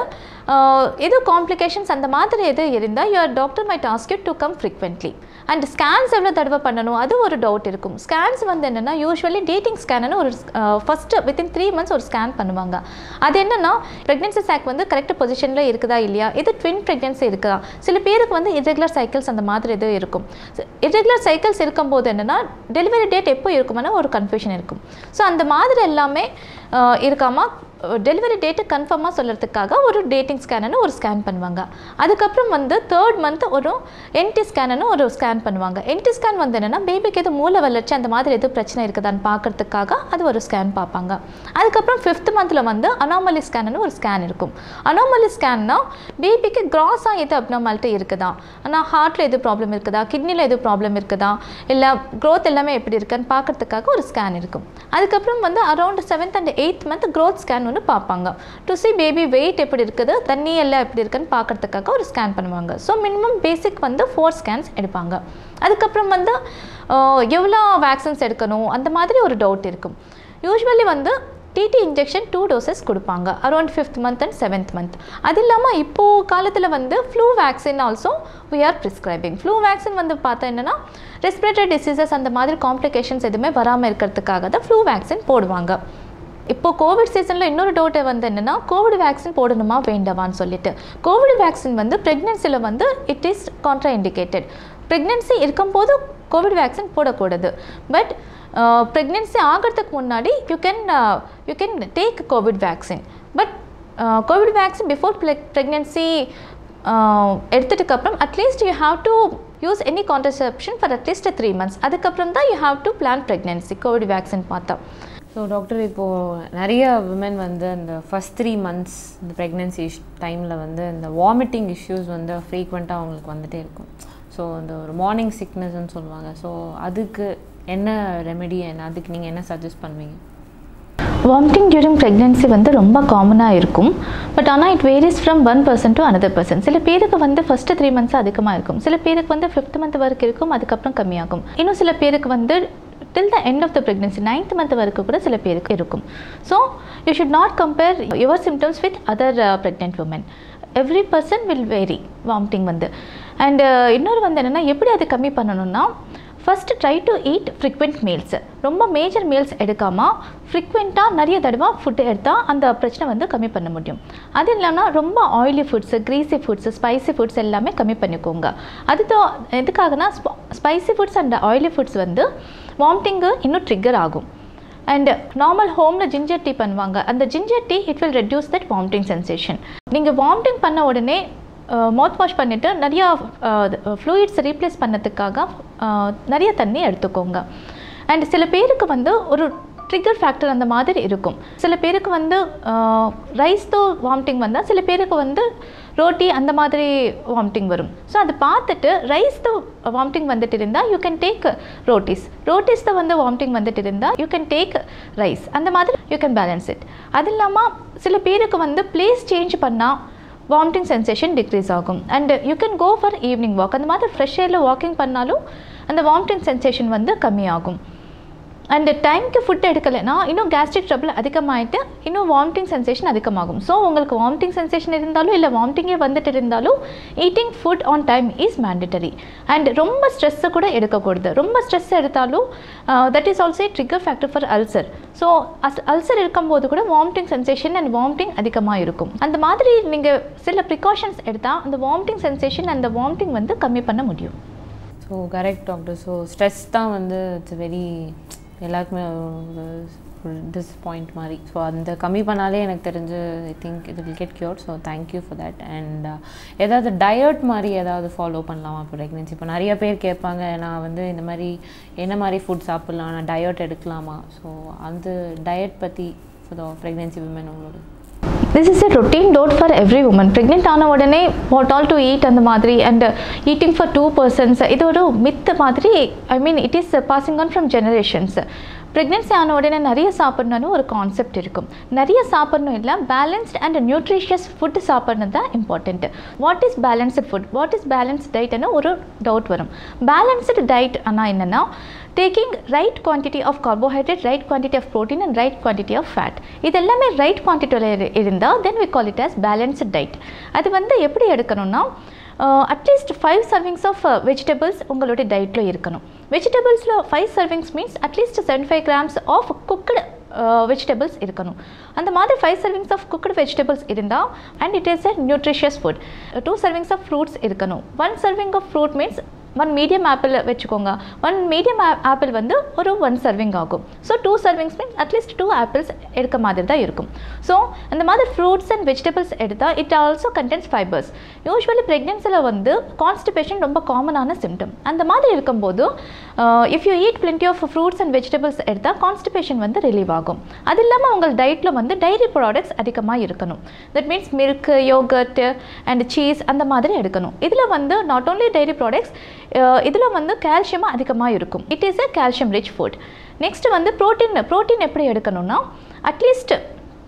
எது காம்ப்ளிகேஷன்ஸ் அந்த மாதிரி எது இருந்தால் your doctor might ask you to come frequently and scans எவ்வளோ தடவை பண்ணணும் அது ஒரு டவுட் இருக்கும் ஸ்கேன்ஸ் வந்து என்னென்னா யூஸ்வலி டேட்டிங் ஸ்கேன்னு ஒரு ஃபஸ்ட்டு வித்தின் த்ரீ மந்த்ஸ் ஒரு ஸ்கேன் பண்ணுவாங்க அது என்னென்னா ப்ரெக்னென்சி சாக் வந்து கரெக்ட் பொசிஷனில் இருக்குதா இல்லையா இது ட்வின் ப்ரெக்னென்சி இருக்குதா சில பேருக்கு வந்து இரெகுலர் சைக்கிள்ஸ் அந்த மாதிரி இது இருக்கும் இரெகுலர் சைக்கிள்ஸ் இருக்கும்போது என்னென்னா டெலிவரி டேட் எப்போ இருக்குமான ஒரு கன்ஃபியூஷன் இருக்கும் ஸோ அந்த மாதிரி எல்லாமே இருக்காமல் டெலிவரி டேட்டு கன்ஃபார்மாக சொல்கிறதுக்காக ஒரு டேட்டிங் ஸ்கேனு ஒரு ஸ்கேன் பண்ணுவாங்க அதுக்கப்புறம் வந்து தேர்ட் மந்த் ஒரு என்டி ஸ்கேனு ஒரு ஸ்கேன் பண்ணுவாங்க என்டி ஸ்கேன் வந்து என்னென்னா பேபிக்கு எது மூளை வளர்ச்சி அந்த மாதிரி எதுவும் பிரச்சனை இருக்குதான்னு பார்க்கறதுக்காக அது ஒரு ஸ்கேன் பார்ப்பாங்க அதுக்கப்புறம் ஃபிஃப்த் மந்தில் வந்து அனாமலி ஸ்கேனு ஒரு ஸ்கேன் இருக்கும் அனாமலி ஸ்கேன்னா பேபிக்கு கிராஸாக எது அப்னாமாலிட்டி இருக்குதா ஆனால் ஹார்ட்டில் எது ப்ராப்ளம் இருக்குதா கிட்னியில் எது ப்ராப்ளம் இருக்குதா இல்லை க்ரோத் எல்லாமே எப்படி இருக்குன்னு பார்க்கறதுக்காக ஒரு ஸ்கேன் இருக்கும் அதுக்கப்புறம் வந்து around seventh and eighth month growth scan பண்ணணும்னு பார்ப்பாங்க டு see பேபி வெயிட் எப்படி இருக்குது தண்ணி எல்லாம் எப்படி இருக்குன்னு பார்க்கறதுக்காக ஒரு ஸ்கேன் பண்ணுவாங்க ஸோ மினிமம் பேசிக் வந்து ஃபோர் ஸ்கேன்ஸ் எடுப்பாங்க அதுக்கப்புறம் வந்து ஆஹ், எவ்வளோ வேக்சின்ஸ் எடுக்கணும் அந்த மாதிரி ஒரு டவுட் இருக்கும் யூஸ்வலி வந்து டிடி இன்ஜெக்ஷன் டூ டோசஸ் கொடுப்பாங்க around fifth month and seventh month அது இல்லாமல் இப்போது காலத்தில் வந்து flu vaccine also we are prescribing flu vaccine வந்து பார்த்தா என்னென்னா ரெஸ்பிரேட்டரி டிசீசஸ் அந்த மாதிரி காம்ப்ளிகேஷன்ஸ் எதுவுமே வராமல் இருக்கிறதுக்காக தான் ஃப்ளூ வேக்சின் போடுவாங்க இப்போ கோவிட் சீசனில் இன்னொரு டவுட் வந்து என்னென்னா கோவிட் வேக்சின் போடணுமா வேண்டாமான்னு சொல்லிட்டு கோவிட் வேக்சின் வந்து ப்ரெக்னென்சியில் வந்து it is contraindicated pregnancy இருக்கும்போது கோவிட் வேக்சின் போடக்கூடாது பட் ப்ரெக்னென்சி ஆகிறதுக்கு முன்னாடி you can you can take Covid vaccine but Covid vaccine before pregnancy எடுத்ததுக்கு அப்புறம் at least you have to use any contraception for at least three months அதுக்கப்புறம் தான் you have to plan pregnancy Covid vaccine பார்த்தா so doctor இப்போது நிறைய women வந்து அந்த first three months இந்த ப்ரெக்னென்சி டைமில் வந்து இந்த வாமிட்டிங் இஷ்யூஸ் வந்து ஃப்ரீக்வெண்ட்டாக அவங்களுக்கு வந்துட்டே இருக்கும் ஸோ அந்த ஒரு மார்னிங் சிக்னஸ்ன்னு சொல்லுவாங்க ஸோ அதுக்கு என்ன ரெமெடி என்ன அதுக்கு நீங்கள் என்ன சஜஸ்ட் பண்ணுவீங்க வாமிட்டிங் டியூரிங் ப்ரெக்னென்சி வந்து ரொம்ப காமனாக இருக்கும் பட் ஆனால் it varies from one person to another person சில பேருக்கு வந்து ஃபஸ்ட்டு த்ரீ மந்த்ஸ் அதிகமாக இருக்கும் சில பேருக்கு வந்து ஃபிஃப்த் மந்த் வரைக்கும் இருக்கும் அதுக்கப்புறம் கம்மியாகும் இன்னும் சில பேருக்கு வந்து till the end of the pregnancy ninth month வரைக்கும் கூட சில பேருக்கு இருக்கும் so you should not compare your symptoms with other pregnant woman every person will vary vomiting வந்து அண்ட் இன்னொரு வந்து என்னென்னா எப்படி அது கம்மி பண்ணணும்னா first try to eat frequent meals ரொம்ப மேஜர் மீல்ஸ் எடுக்காமல் ஃப்ரீக்வெண்ட்டாக நிறைய தடவை ஃபுட்டு எடுத்தால் அந்த பிரச்சனை வந்து கம்மி பண்ண முடியும் அது இல்லைன்னா ரொம்ப oily foods greasy foods spicy foods எல்லாமே கம்மி பண்ணிக்கோங்க அது தோ- எதுக்காகனா spicy foods and oily foods வந்து வாமிட்டிங்கு இன்னும் ட்ரிக்கர் ஆகும் அண்ட் நார்மல் ஹோமில் ஜிஞ்சர் டீ பண்ணுவாங்க அந்த ginger tea it will reduce that vomiting sensation நீங்கள் வாமிட்டிங் பண்ண உடனே மவுத் வாஷ் பண்ணிவிட்டு நிறையா ஃப்ளூயிட்ஸ் ரீப்ளேஸ் பண்ணதுக்காக அஹ், நிறைய தண்ணி எடுத்துக்கோங்க அண்ட் சில பேருக்கு வந்து ஒரு ட்ரிகர் ஃபேக்டர் அந்த மாதிரி இருக்கும் சில பேருக்கு வந்து ரைஸ் தோ வாமிட்டிங் வந்தால் சில பேருக்கு வந்து ரோட்டி அந்த மாதிரி வாமிட்டிங் வரும் ஸோ அதை பார்த்துட்டு ரைஸ் தோ வாமிட்டிங் வந்துட்டு இருந்தால் you can take rotis rotis தான் வந்து வாமிட்டிங் வந்துட்டு இருந்தால் யூ கேன் டேக் ரைஸ் அந்த மாதிரி யூ கேன் பேலன்ஸ் இட் அது இல்லாமல் சில பேருக்கு வந்து பிளேஸ் சேஞ்ச் பண்ணால் வாமிட்டிங் சென்சேஷன் டிக்ரீஸ் ஆகும் and you can go for evening walk அந்த மாதிரி ஃப்ரெஷ் ஏரில் வாக்கிங் பண்ணாலும் அந்த வாமிட்டிங் சென்சேஷன் வந்து கம்மியாகும் அண்ட் டைம்க்கு ஃபுட் எடுக்கலைன்னா இன்னும் கேஸ்ட்ரிக் ட்ரபிள் அதிகமாகிட்டு இன்னும் வாமிட்டிங் சென்சேஷன் அதிகமாகும் ஸோ உங்களுக்கு வாமிட்டிங் சென்சேஷன் இருந்தாலும் இல்லை வாமிட்டிங்கே வந்துட்டு இருந்தாலும் eating food on time is mandatory and ரொம்ப ஸ்ட்ரெஸ்ஸை கூட எடுக்கக்கூடாது ரொம்ப ஸ்ட்ரெஸ் எடுத்தாலும் that is also trigger factor for ulcer so ulcer இருக்கும்போது கூட வாமிட்டிங் சென்சேஷன் அண்ட் வாமிட்டிங் அதிகமாக இருக்கும் அந்த மாதிரி நீங்கள் சில ப்ரிகாஷன்ஸ் எடுத்தால் அந்த வாமிட்டிங் சென்சேஷன் அந்த வாமிட்டிங் வந்து கம்மி பண்ண முடியும் so correct doctor so stress தான் வந்து இட்ஸ் வெரி எல்லாருக்குமே ஒரு டிஸ்பாயிண்ட் மாதிரி ஸோ அந்த கம்மி பண்ணாலே எனக்கு தெரிஞ்சு ஐ திங்க் இது will get cure so thank you for that and ஏதாவது டயட் மாதிரி ஏதாவது ஃபாலோ பண்ணலாமா இப்போ ப்ரெக்னென்சி இப்போ நிறைய பேர் கேட்பாங்க நான் வந்து இந்த மாதிரி என்ன மாதிரி ஃபுட் சாப்பிட்லாம் நான் டயட் எடுக்கலாமா ஸோ அந்த டயட் பற்றி ஃபார் த ப்ரெக்னென்சி விமன் உங்களோட this is a routine doubt for every woman pregnant ஆன உடனே வாட் ஆல் டு ஈட் அந்த மாதிரி and eating for two persons இது ஒரு மித்து மாதிரி I mean it is passing on from generations pregnancy ஆன உடனே நிறைய சாப்பிட்ணுன்னு ஒரு கான்செப்ட் இருக்கும் நிறைய சாப்பிடணும் இல்லை பேலன்ஸ்ட் அண்ட் நியூட்ரிஷியஸ் ஃபுட் சாப்பிட்றது தான் important what is balanced food what is balanced டயட்னு ஒரு டவுட் வரும் பேலன்ஸ்டு டயட் ஆனால் என்னென்னா taking right quantity of carbohydrate right quantity of protein and right quantity of fat இது எல்லாமே ரைட் குவான்டிட்டியில் இருந்தால் then we call it as balanced diet அது வந்து எப்படி எடுக்கணும்னா at least five servings of vegetables உங்களுடைய டயட்டில் இருக்கணும் வெஜிடபிள்ஸில் five servings means at least seventy five grams of cooked vegetables இருக்கணும் அந்த மாதிரி five servings of cooked vegetables இருந்தால் and it is a nutritious food two servings of fruits இருக்கணும் one serving of fruit means one medium apple வச்சுக்கோங்க one medium apple வந்து ஒரு one serving ஆகும் so two servings means at least two apples எடுக்க மாதிரி தான் இருக்கும் ஸோ அந்த மாதிரி ஃப்ரூட்ஸ் அண்ட் வெஜிடபிள்ஸ் எடுத்தால் it also contains fibres usually ப்ரெக்னென்சியில் வந்து கான்ஸ்டிபேஷன் ரொம்ப காமனான சிம்டம் அந்த மாதிரி இருக்கும்போது if you eat plenty of fruits and vegetables எடுத்தால் கான்ஸ்டிபேஷன் வந்து ரிலீவ் ஆகும் அது இல்லாமல் உங்கள் டயட்டில் வந்து டைரி ப்ராடக்ட்ஸ் அதிகமாக இருக்கணும் that means milk yoghurt and cheese அந்த மாதிரி எடுக்கணும் இதில் வந்து நாட் ஓன்லி டைரி ப்ராடக்ட்ஸ் இதில் வந்து கால்சியமும் அதிகமாக இருக்கும் it is a calcium rich food next வந்து ப்ரோட்டீன் ப்ரோட்டீன் எப்படி எடுக்கணும்னா at least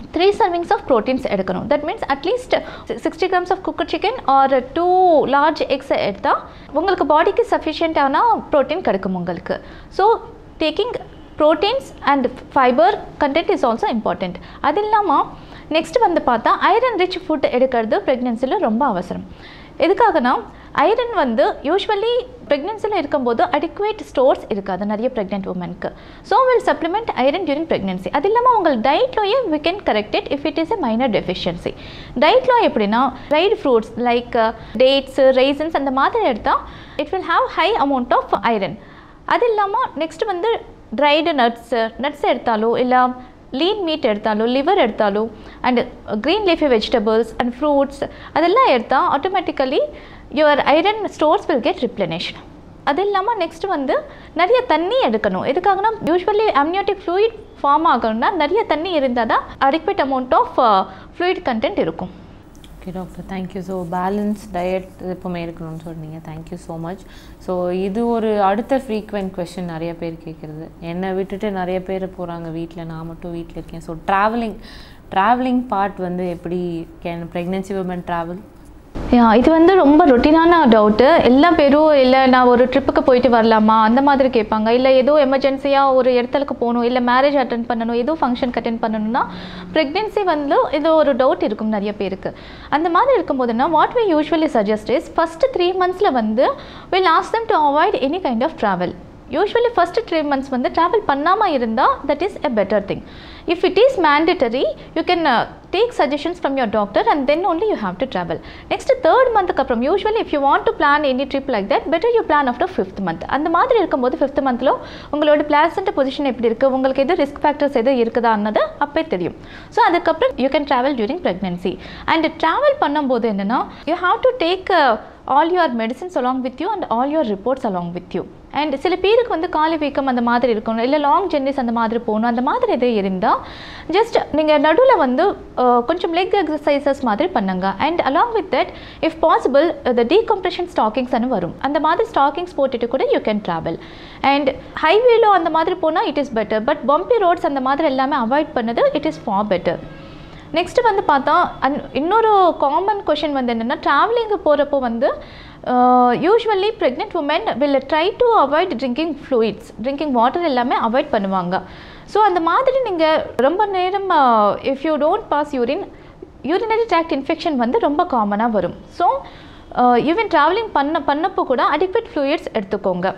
three servings of proteins எடுக்கணும் that means at least sixty grams of cooker chicken or two large eggs எடுத்தால் உங்களுக்கு பாடிக்கு சஃபிஷியண்ட்டான ப்ரோட்டீன் கிடைக்கும் உங்களுக்கு so taking proteins and fibre content is also important அது இல்லாமல் நெக்ஸ்ட் வந்து பார்த்தா ஐரன் ரிச் ஃபுட் எடுக்கிறது ப்ரெக்னென்சியில் ரொம்ப அவசரம் எதுக்காகனா ஐரன் வந்து யூஸ்வலி ப்ரெக்னென்சியில் இருக்கும்போது அடிக்குவேட் ஸ்டோர்ஸ் இருக்காது நிறைய ப்ரெக்னென்ட் உமனுக்கு so will supplement iron during pregnancy அது இல்லாமல் உங்கள் டயட்லோயே we can correct it if it is a minor deficiency டயட்லோ எப்படின்னா dried fruits like dates raisins அந்த மாதிரி எடுத்தால் it will have high amount of iron அது இல்லாமல் நெக்ஸ்ட் வந்து ட்ரைடு நட்ஸு நட்ஸ் எடுத்தாலோ இல்லை லீன் மீட் எடுத்தாலோ லிவர் எடுத்தாலோ and green leafy vegetables and fruits அதெல்லாம் எடுத்தால் automatically your iron stores will get ரிப்ளனேஷன் அது இல்லாமல் நெக்ஸ்ட் வந்து நிறைய தண்ணி எடுக்கணும் எதுக்காகனா யூஸ்வலி அம்னியோட்டிக் ஃப்ளூயிட் ஃபார்ம் ஆகணும்னா நிறைய தண்ணி இருந்தால் தான் adequate amount of fluid content இருக்கும் okay doctor thank you so balance diet எப்போவுமே இருக்கணும்னு சொன்னீங்க தேங்க்யூ ஸோ மச் ஸோ இது ஒரு அடுத்த ஃப்ரீக்வெண்ட் கொஷின் நிறைய பேர் கேட்குறது என்னை விட்டுட்டு நிறைய பேர் போகிறாங்க வீட்டில் நான் மட்டும் வீட்டில் இருக்கேன் ஸோ ட்ராவலிங் ட்ராவலிங் பார்ட் வந்து எப்படி can pregnancy woman travel Yeah, இது வந்து ரொம்ப ரொட்டீனான டவுட்டு எல்லா பேரும் இல்லை நான் ஒரு ட்ரிப்புக்கு போயிட்டு வரலாமா அந்த மாதிரி கேட்பாங்க இல்லை ஏதோ எமர்ஜென்சியாக ஒரு இடத்துக்கு போகணும் இல்லை மேரேஜ் அட்டன் பண்ணணும் ஏதோ ஃபங்க்ஷனுக்கு அட்டன் பண்ணணும்னா ப்ரெக்னென்சி வந்து இது ஒரு டவுட் இருக்கும் நிறைய பேருக்கு அந்த மாதிரி இருக்கும்போதுனா what we usually suggest is first three மந்த்ஸில் வந்து will ask them to avoid any kind of travel usually first three months வந்து ட்ராவல் பண்ணாமல் இருந்தால் that is a better thing if it is mandatory you can take suggestions from your doctor and then only you have to travel next third மந்த்துக்கு அப்புறம் usually if you want to plan any trip like that better you plan after fifth month அந்த மாதிரி இருக்கும்போது fifth மந்த்தில் உங்களோட பிளாசண்ட் position எப்படி இருக்குது உங்களுக்கு எது ரிஸ்க் ஃபேக்டர்ஸ் எது இருக்குதான்னது அப்பே தெரியும் ஸோ அதுக்கப்புறம் you can travel during pregnancy and travel பண்ணும்போது என்னென்னா you have to take all your medicines along with you and all your reports along with you and சில பேருக்கு வந்து காலி வீக்கம் அந்த மாதிரி இருக்கணும் இல்லை லாங் ஜெர்னிஸ் அந்த மாதிரி போகணும் அந்த மாதிரி எது இருந்தால் ஜஸ்ட் நீங்கள் நடுவில் வந்து அஹ், கொஞ்சம் லெக் எக்ஸசைசஸ் மாதிரி பண்ணுங்க and along with that if possible the decompression ஸ்டாக்கிங்ஸ்னு வரும் அந்த மாதிரி ஸ்டாக்கிங்ஸ் போட்டுட்டு கூட யூ கேன் ட்ராவல் அண்ட் ஹைவேலோ அந்த மாதிரி போனால் it is better but bumpy roads அந்த மாதிரி எல்லாமே அவாய்ட் பண்ணது it is for better next வந்து பார்த்தா அன் இன்னொரு காமன் கொஷின் வந்து என்னென்னா ட்ராவலிங்கு போகிறப்போ வந்து usually pregnant woman will try to avoid drinking fluids drinking water எல்லாமே அவாய்ட் பண்ணுவாங்க ஸோ அந்த மாதிரி நீங்கள் ரொம்ப நேரம் if you don't pass urine urinary tract infection வந்து ரொம்ப காமனாக வரும் ஸோ ஈவன் ட்ராவலிங் பண்ண பண்ணப்போ கூட அடிக்வேட் ஃப்ளூயிட்ஸ் எடுத்துக்கோங்க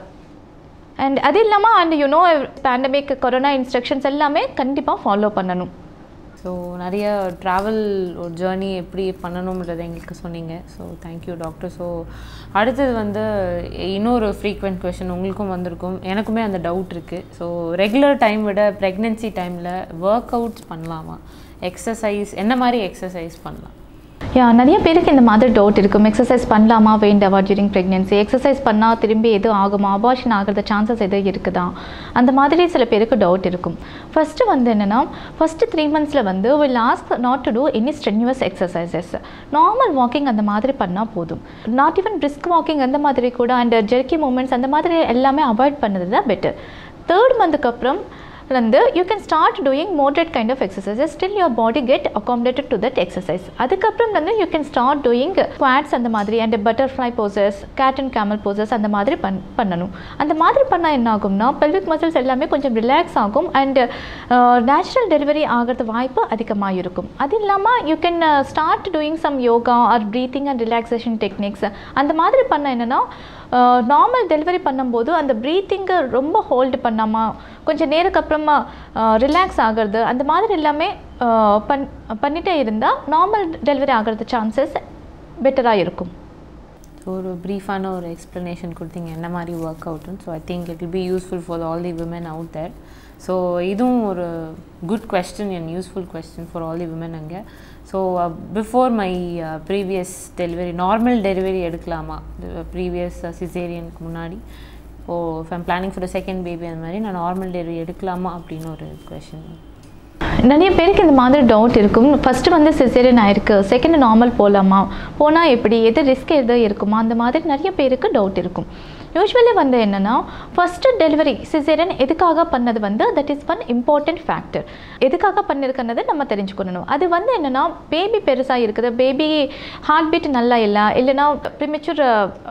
அண்ட் அது இல்லாமல் and you know pandemic corona instructions எல்லாமே கண்டிப்பாக ஃபாலோ பண்ணணும் ஸோ நிறைய ட்ராவல் ஒரு ஜேர்னி எப்படி பண்ணணுன்றதை எங்களுக்கு சொன்னீங்க ஸோ தேங்க்யூ டாக்டர் ஸோ அடுத்தது வந்து இன்னொரு ஃப்ரீக்வெண்ட் கொஷின் உங்களுக்கும் வந்திருக்கும் எனக்குமே அந்த டவுட் இருக்குது ஸோ ரெகுலர் டைம் விட ப்ரெக்னென்சி டைமில் ஒர்க் அவுட்ஸ் பண்ணலாமா எக்ஸசைஸ் என்ன மாதிரி எக்ஸசைஸ் பண்ணலாம் யா நிறைய பேருக்கு இந்த மாதிரி டவுட் இருக்கும் எக்ஸசைஸ் பண்ணலாமா வேண்டாவா டியூரிங் ப்ரெக்னென்சி எக்ஸசைஸ் பண்ணால் திரும்பி எதுவும் ஆகுமா அபார்ஷன் ஆகிறது சான்சஸ் எதுவும் இருக்குதா அந்த மாதிரி சில பேருக்கு டவுட் இருக்கும் ஃபஸ்ட்டு வந்து என்னென்னா ஃபஸ்ட்டு த்ரீ மந்த்ஸில் வந்து will ask not to do any strenuous exercises normal walking அந்த மாதிரி பண்ணால் போதும் நாட் ஈவன் பிரிஸ்க் வாக்கிங் அந்த மாதிரி கூட அண்ட் ஜெர்க்கி மூமெண்ட்ஸ் அந்த மாதிரி எல்லாமே அவாய்ட் பண்ணது தான் பெட்டர் தேர்ட் மந்த்துக்கு அப்புறம் வந்து you can start doing moderate kind of exercises still your body get accommodated to that exercise அதுக்கப்புறம் வந்து you can start doing squats அந்த மாதிரி and butterfly poses cat and camel poses அந்த மாதிரி பண் பண்ணணும் அந்த மாதிரி பண்ணால் என்ன ஆகும்னா பெல்விக் மசில்ஸ் எல்லாமே கொஞ்சம் ரிலாக்ஸ் ஆகும் அண்ட் நேச்சுரல் டெலிவரி ஆகிறது வாய்ப்பு அதிகமாக இருக்கும் அது இல்லாமல் you can start doing some yoga or breathing and relaxation techniques அந்த மாதிரி பண்ண என்னென்னா நார்மல் டெலிவரி பண்ணும்போது அந்த ப்ரீத்திங்கை ரொம்ப ஹோல்டு பண்ணாமல் கொஞ்சம் நேருக்கு அப்புறமா ரிலாக்ஸ் ஆகிறது அந்த மாதிரி எல்லாமே அஹ், பண் பண்ணிட்டே இருந்தால் நார்மல் டெலிவரி ஆகிறது சான்சஸ் பெட்டராக இருக்கும் ஸோ ஒரு ப்ரீஃபான ஒரு எக்ஸ்ப்ளனேஷன் கொடுத்தீங்க என்ன மாதிரி ஒர்க் அவுட்டுன்னு so I think it will be useful for all the women out there so இதுவும் ஒரு good question and useful question for all the women அங்கே so before my previous delivery normal delivery எடுக்கலாமா previous சிசேரியனுக்கு முன்னாடி இப்போது if I'm planning for second baby அந்த மாதிரி நான் நார்மல் டெலிவரி எடுக்கலாமா அப்படின்னு ஒரு கொஷின் நிறைய பேருக்கு இந்த மாதிரி டவுட் இருக்கும் ஃபஸ்ட்டு வந்து சிசேரியன் ஆயிருக்கு செகண்ட் நார்மல் போகலாமா போனால் எப்படி எது ரிஸ்க் எது இருக்குமா அந்த மாதிரி நிறைய பேருக்கு டவுட் இருக்கும் யூஸ்வலி வந்து என்னென்னா ஃபஸ்ட்டு டெலிவரி சிசேரியன் எதுக்காக பண்ணது வந்து that is one important factor எதுக்காக பண்ணியிருக்கிறது நம்ம தெரிஞ்சுக்கணும் அது வந்து என்னென்னா பேபி பெருசாக இருக்குது பேபி ஹார்ட் பீட் நல்லா இல்லை இல்லைன்னா ப்ரிமெச்சூர்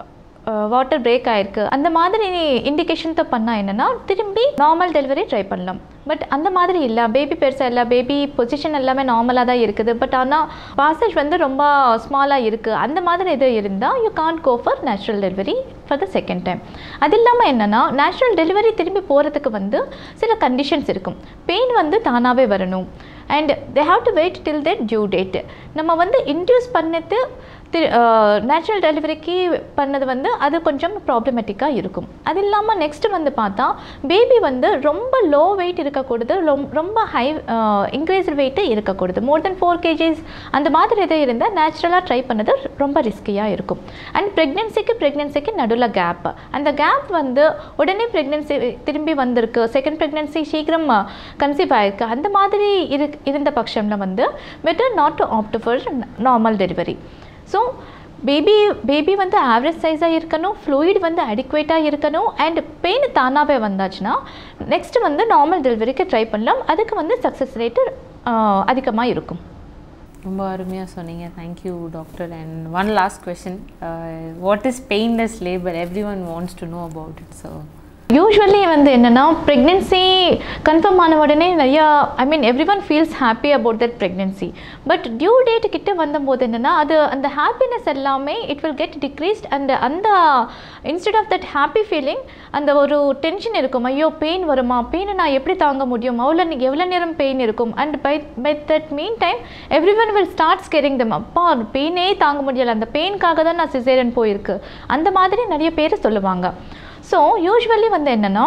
வாட்டர் பிரேக் ஆயிருக்கு அந்த மாதிரி இண்டிகேஷன்తో பண்ணால் என்னென்னா திரும்பி நார்மல் டெலிவரி ட்ரை பண்ணலாம் பட் அந்த மாதிரி இல்லை பேபி பெருசாக இல்லை பேபி பொசிஷன் எல்லாமே நார்மலாக தான் இருக்குது பட் ஆனால் பாசேஜ் வந்து ரொம்ப ஸ்மாலாக இருக்குது அந்த மாதிரி எது இருந்தால் you can't go for natural delivery for the second time அது இல்லாமல் என்னென்னா நேச்சுரல் டெலிவரி திரும்பி போகிறதுக்கு வந்து சில கண்டிஷன்ஸ் இருக்கும் பெயின் வந்து தானாகவே வரணும் and they have to wait till that due date நம்ம வந்து இன்டியூஸ் பண்ணிட்டு திரு நேச்சுரல் டெலிவரிக்கு பண்ணது வந்து அது கொஞ்சம் ப்ராப்ளமேட்டிக்காக இருக்கும் அது இல்லாமல் நெக்ஸ்ட்டு வந்து பார்த்தா பேபி வந்து ரொம்ப லோ வெயிட் இருக்கக்கூடாது ரொம்- ரொம்ப ஹை இன்க்ரீஸ்டு வெயிட்டு இருக்கக்கூடாது மோர் தென் ஃபோர் கேஜிஸ் அந்த மாதிரி எது இருந்தால் நேச்சுரலாக ட்ரை பண்ணது ரொம்ப ரிஸ்கியாக இருக்கும் அண்ட் ப்ரெக்னென்சிக்கு ப்ரெக்னென்சிக்கு நடுவில் கேப் அந்த கேப் வந்து உடனே ப்ரெக்னென்சி திரும்பி வந்திருக்கு செகண்ட் ப்ரெக்னென்சி சீக்கிரம் கன்சீவ் ஆயிருக்கு அந்த மாதிரி இரு இருந்த பட்சம்ல வந்து better not to opt for normal delivery so baby baby வந்து ஆவரேஜ் சைஸாக இருக்கணும் ஃப்ளூயிட் வந்து அடிக்குவேட்டாக இருக்கணும் அண்ட் பெயின் தானாகவே வந்தாச்சுன்னா நெக்ஸ்ட் வந்து நார்மல் டெலிவரிக்கு ட்ரை பண்ணலாம் அதுக்கு வந்து சக்ஸஸ் ரேட்டு அதிகமாக இருக்கும் ரொம்ப அருமையாக சொன்னீங்க thank you doctor and one last question what is painless labour everyone wants to know about it so usually வந்து என்னென்னா ப்ரெக்னென்சி கன்ஃபார்ம் ஆன உடனே நிறையா I mean everyone feels happy about that pregnancy but due date கிட்ட வந்தபோது என்னென்னா அது அந்த ஹாப்பினஸ் எல்லாமே it will get decreased and அந்த instead of that happy feeling அந்த ஒரு டென்ஷன் இருக்கும் ஐயோ பெயின் வருமா பெயினை நான் எப்படி தாங்க முடியும் அவ்வளோ எவ்வளோ நேரம் பெயின் இருக்கும் and by by that mean time everyone will start scaring them அப்பா பெயினே தாங்க முடியலை அந்த பெயின்காக தான் நான் சிசேரியன் போயிருக்கு அந்த மாதிரி நிறைய பேர் சொல்லுவாங்க ஸோ யூஸ்வலி வந்து என்னென்னா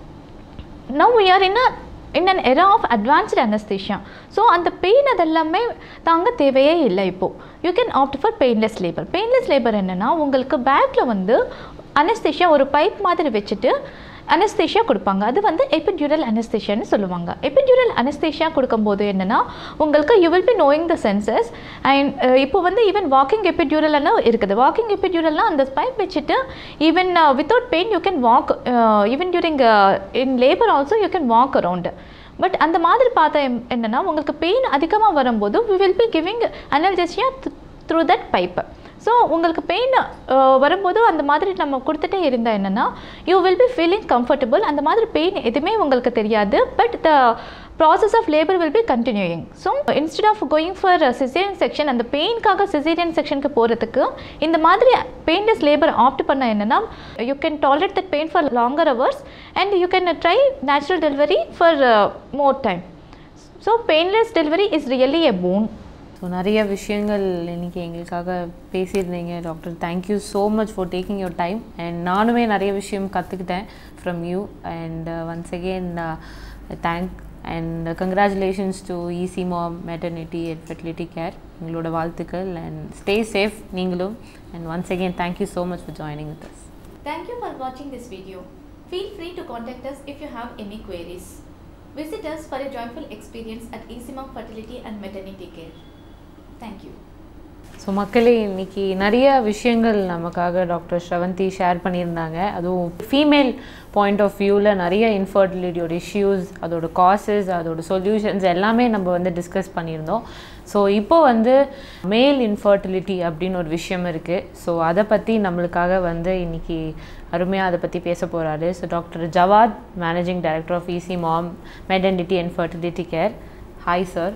now we are in a in an era of advanced anesthesia so அந்த பெயின் அதெல்லாமே தாங்க தேவையே இல்லை இப்போது you can opt for painless labour painless labour என்னென்னா உங்களுக்கு பேக்கில் வந்து அனஸ்தேஷியா ஒரு பைப் மாதிரி வச்சுட்டு அனஸ்தேஷியா கொடுப்பாங்க அது வந்து எபிட்யூரல் அனஸ்தேஷியான்னு சொல்லுவாங்க எபிட்யூரல் அனஸ்தேஷியா கொடுக்கும்போது என்னென்னா உங்களுக்கு you will be knowing the senses and இப்போ வந்து ஈவன் வாக்கிங் எபிட்யூரல்னு இருக்குது வாக்கிங் எபிட்யூரல்னால் அந்த பைப் வச்சுட்டு even without pain you can walk even during in labour also you can walk around but அந்த மாதிரி பார்த்தா எம்- என்னன்னா உங்களுக்கு பெயின் அதிகமாக வரும்போது we will be giving analgesia through that pipe so உங்களுக்கு பெயின் வரும்போது அந்த மாதிரி நம்ம கொடுத்துட்டே இருந்தால் என்னென்னா you will be feeling comfortable அந்த மாதிரி பெயின் எதுவுமே உங்களுக்கு தெரியாது but the process of labour will be continuing so instead of going for cesarean section அந்த பெயின்காக சிசேரியன் செக்ஷனுக்கு போகிறதுக்கு இந்த மாதிரி பெயின்லெஸ் லேபர் ஆப்ட் பண்ண என்னென்னா you can tolerate that pain for longer hours and you can try natural delivery for more time so painless delivery is really a boon so நிறைய விஷயங்கள் இன்னைக்கு எங்களுக்காக பேசியிருந்தீங்க doctor thank you so much for taking your time and நானுமே நிறைய விஷயம் கற்றுக்கிட்டேன் from you and once again thank and congratulations to Easy Mom maternity and fertility care எங்களோட வாழ்த்துக்கள் அண்ட் ஸ்டே சேஃப் நீங்களும் and once again thank you so much for joining with us Thank you for watching this video. Feel free to contact us if you have any queries. Visit us for a joyful experience at Easymom Fertility and Maternity Care. Thank you. So மக்களே இன்னைக்கு நிறைய விஷயங்கள் நமக்காக doctor Sravanthi share பண்ணியிருந்தாங்க அதுவும் female point of வியூவில் நிறைய இன்ஃபர்டிலிட்டியோட இஷ்யூஸ் அதோட காசஸ் அதோட சொல்யூஷன்ஸ் எல்லாமே நம்ம வந்து டிஸ்கஸ் பண்ணியிருந்தோம் ஸோ இப்போ வந்து மேல் இன்ஃபர்டிலிட்டி அப்படின்னு ஒரு விஷயம் இருக்குது ஸோ அதை பற்றி நம்மளுக்காக வந்து இன்னைக்கு அருமையாக அதை பற்றி பேச போகிறாரு so doctor Jawad managing director of Easy Mom maternity and fertility care hi sir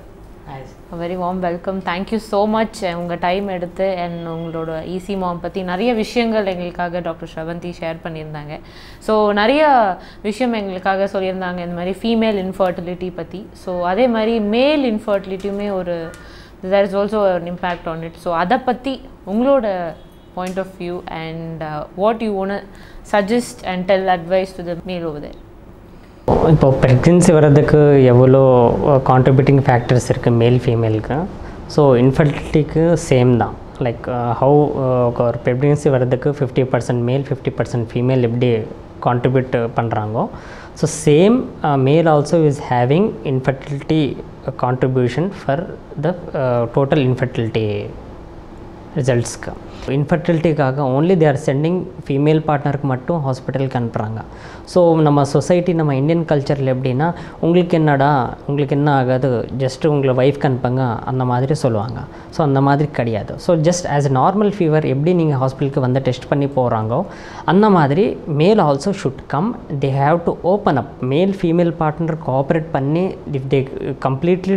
very warm welcome thank you so much உங்கள் டைம் எடுத்து அண்ட் உங்களோட ஈசி மாம் பற்றி நிறைய விஷயங்கள் எங்களுக்காக டாக்டர் ஸ்ரவந்தி ஷேர் பண்ணியிருந்தாங்க ஸோ நிறைய விஷயம் எங்களுக்காக சொல்லியிருந்தாங்க இந்த மாதிரி ஃபீமேல் இன்ஃபர்டிலிட்டி பற்றி ஸோ அதே மாதிரி மேல் இன்ஃபர்டிலிட்டியுமே ஒரு there is also an impact on it so அதை பற்றி உங்களோட point of view and what you want suggest and tell advice to the male over தேர் இப்போ ப்ரெக்னென்சி வர்றதுக்கு எவ்வளோ கான்ட்ரிபியூட்டிங் ஃபேக்டர்ஸ் இருக்குது மேல் ஃபீமேலுக்கு ஸோ இன்ஃபர்டிலிட்டிக்கு சேம் தான் லைக் ஹவு ஒரு ப்ரெக்னென்சி வர்றதுக்கு fifty percent male fifty percent female எப்படி கான்ட்ரிபியூட் பண்ணுறாங்கோ so same male also is having infertility contribution for the total infertility ரிசல்ட்ஸ்க்கு இன்ஃபர்டிலிட்டிக்காக only they are sending female பார்ட்னருக்கு மட்டும் ஹாஸ்பிட்டலுக்கு அனுப்புகிறாங்க ஸோ நம்ம சொசைட்டி நம்ம இந்தியன் கல்ச்சரில் எப்படின்னா உங்களுக்கு என்னடா உங்களுக்கு என்ன ஆகாது ஜஸ்ட் உங்களை ஒய்ஃப்க்கு அனுப்புங்க அந்த மாதிரி சொல்லுவாங்க ஸோ அந்த மாதிரி கிடையாது so just as normal fever எப்படி நீங்கள் ஹாஸ்பிட்டலுக்கு வந்து டெஸ்ட் பண்ணி போகிறாங்கோ அந்த மாதிரி male also should come they have to open up male female partner cooperate பண்ணி if they completely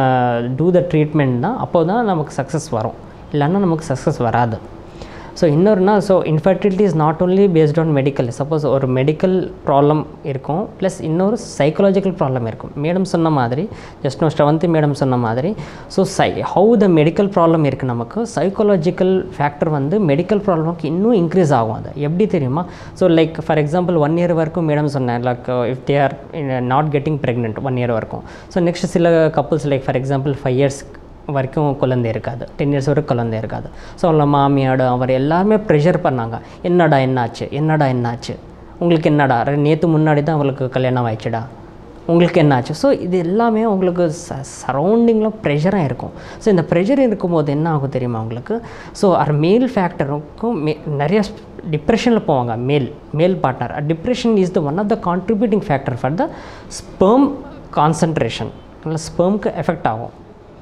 do the treatment தான் அப்போ தான் நமக்கு சக்ஸஸ் வரும் இல்லைன்னா நமக்கு சக்ஸஸ் வராது ஸோ இன்னொருனா so infertility is not only based on medical suppose ஒரு மெடிக்கல் ப்ராப்ளம் இருக்கும் ப்ளஸ் இன்னொரு சைக்கலாஜிக்கல் ப்ராப்ளம் இருக்கும் மேடம் சொன்ன மாதிரி ஜஸ்ட் நோ ஸ்ரவந்தி மேடம் சொன்ன மாதிரி ஸோ சை ஹவு த மெடிக்கல் ப்ராப்ளம் இருக்குது நமக்கு சைக்கலாஜிக்கல் ஃபேக்டர் வந்து மெடிக்கல் ப்ராப்ளமுக்கு இன்னும் இன்க்ரீஸ் ஆகும் அது எப்படி தெரியுமா so like for example one year வரைக்கும் மேடம் சொன்னேன் like if they are not getting pregnant one year வரைக்கும் ஸோ நெக்ஸ்ட் சில couples like for example five years வரைக்கும் குழந்தை இருக்காது டென் இயர்ஸ் வரைக்கும் குழந்தை இருக்காது ஸோ அவங்கள மாமியாடு அவர் எல்லாருமே ப்ரெஷர் பண்ணாங்க என்னடா என்னாச்சு என்னடா என்னாச்சு உங்களுக்கு என்னடா நேற்று முன்னாடி தான் அவங்களுக்கு கல்யாணம் ஆயிடுச்சுடா உங்களுக்கு என்னாச்சு ஸோ இது எல்லாமே உங்களுக்கு ச சரௌண்டிங்கில் ப்ரெஷராக இருக்கும் ஸோ இந்த ப்ரெஷர் இருக்கும்போது என்ன ஆகும் தெரியுமா உங்களுக்கு ஸோ ar மேல் ஃபேக்டருக்கும் மே நிறைய டிப்ரெஷனில் போவாங்க male male partner depression is the one of the contributing factor for the sperm concentration இல்லை ஸ்பெர்ம்க்கு எஃபெக்ட் ஆகும்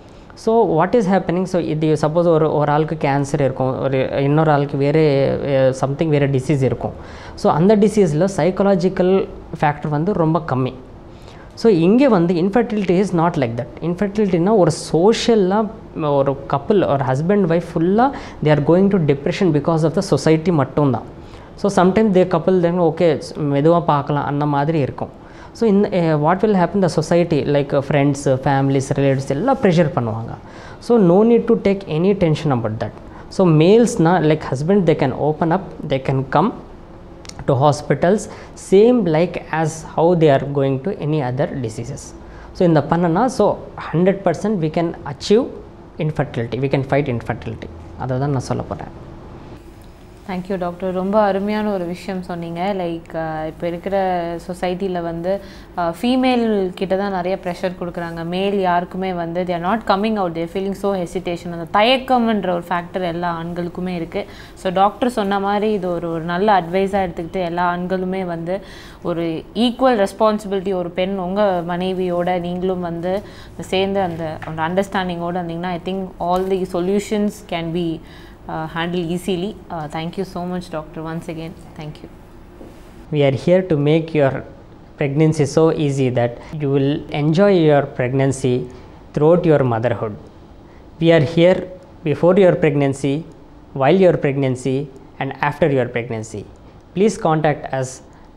so what is happening so இது சப்போஸ் ஒரு ஒரு ஆளுக்கு கேன்சர் இருக்கும் ஒரு இன்னொரு ஆளுக்கு வேறு சம்திங் வேறு டிசீஸ் இருக்கும் ஸோ அந்த டிசீஸில் சைக்கலாஜிக்கல் ஃபேக்டர் வந்து ரொம்ப கம்மி ஸோ இங்கே வந்து infertility is not like that இன்ஃபர்டிலிட்டினா ஒரு சோஷியலாக ஒரு கப்புள் ஒரு ஹஸ்பண்ட் ஒய்ஃப் ஃபுல்லாக they are going to depression because of the society மட்டும்தான் so sometime they couple then okay மெதுவாக பார்க்கலாம் அந்த மாதிரி இருக்கும் ஸோ இந்த what will happen the society like friends families relatives எல்லாம் ப்ரெஷர் பண்ணுவாங்க so no need to take any tension about that so மேல்ஸ்னால் like husband they can open up they can come to hospitals same like as how they are going to any other diseases so இந்த பண்ணனா so hundred percent we can achieve infertility we can fight infertility அதை தான் நான் சொல்ல போகிறேன் thank you doctor ரொம்ப அருமையான ஒரு விஷயம் சொன்னீங்க லைக் இப்போ இருக்கிற சொசைட்டியில் வந்து ஃபீமேல் கிட்ட தான் நிறைய ப்ரெஷர் கொடுக்குறாங்க மேல் யாருக்குமே வந்து they're not coming out their feeling so hesitation அந்த தயக்கம்ன்ற ஒரு ஃபேக்டர் எல்லா ஆண்களுக்குமே இருக்குது ஸோ டாக்டர் சொன்ன மாதிரி இது ஒரு ஒரு நல்ல அட்வைஸாக எடுத்துக்கிட்டு எல்லா ஆண்களுமே வந்து ஒரு ஈக்குவல் ரெஸ்பான்சிபிலிட்டி ஒரு பெண் உங்கள் மனைவியோட நீங்களும் வந்து சேர்ந்து அந்த அந்த அண்டர்ஸ்டாண்டிங்கோடு இருந்தீங்கன்னா I think all the solutions can be uh, handle easily. Uh, thank you so much, doctor. Once again, thank you. we are here to make your pregnancy so easy that you will enjoy your pregnancy throughout your motherhood. We are here before your pregnancy, while your pregnancy, and after your pregnancy. Please contact us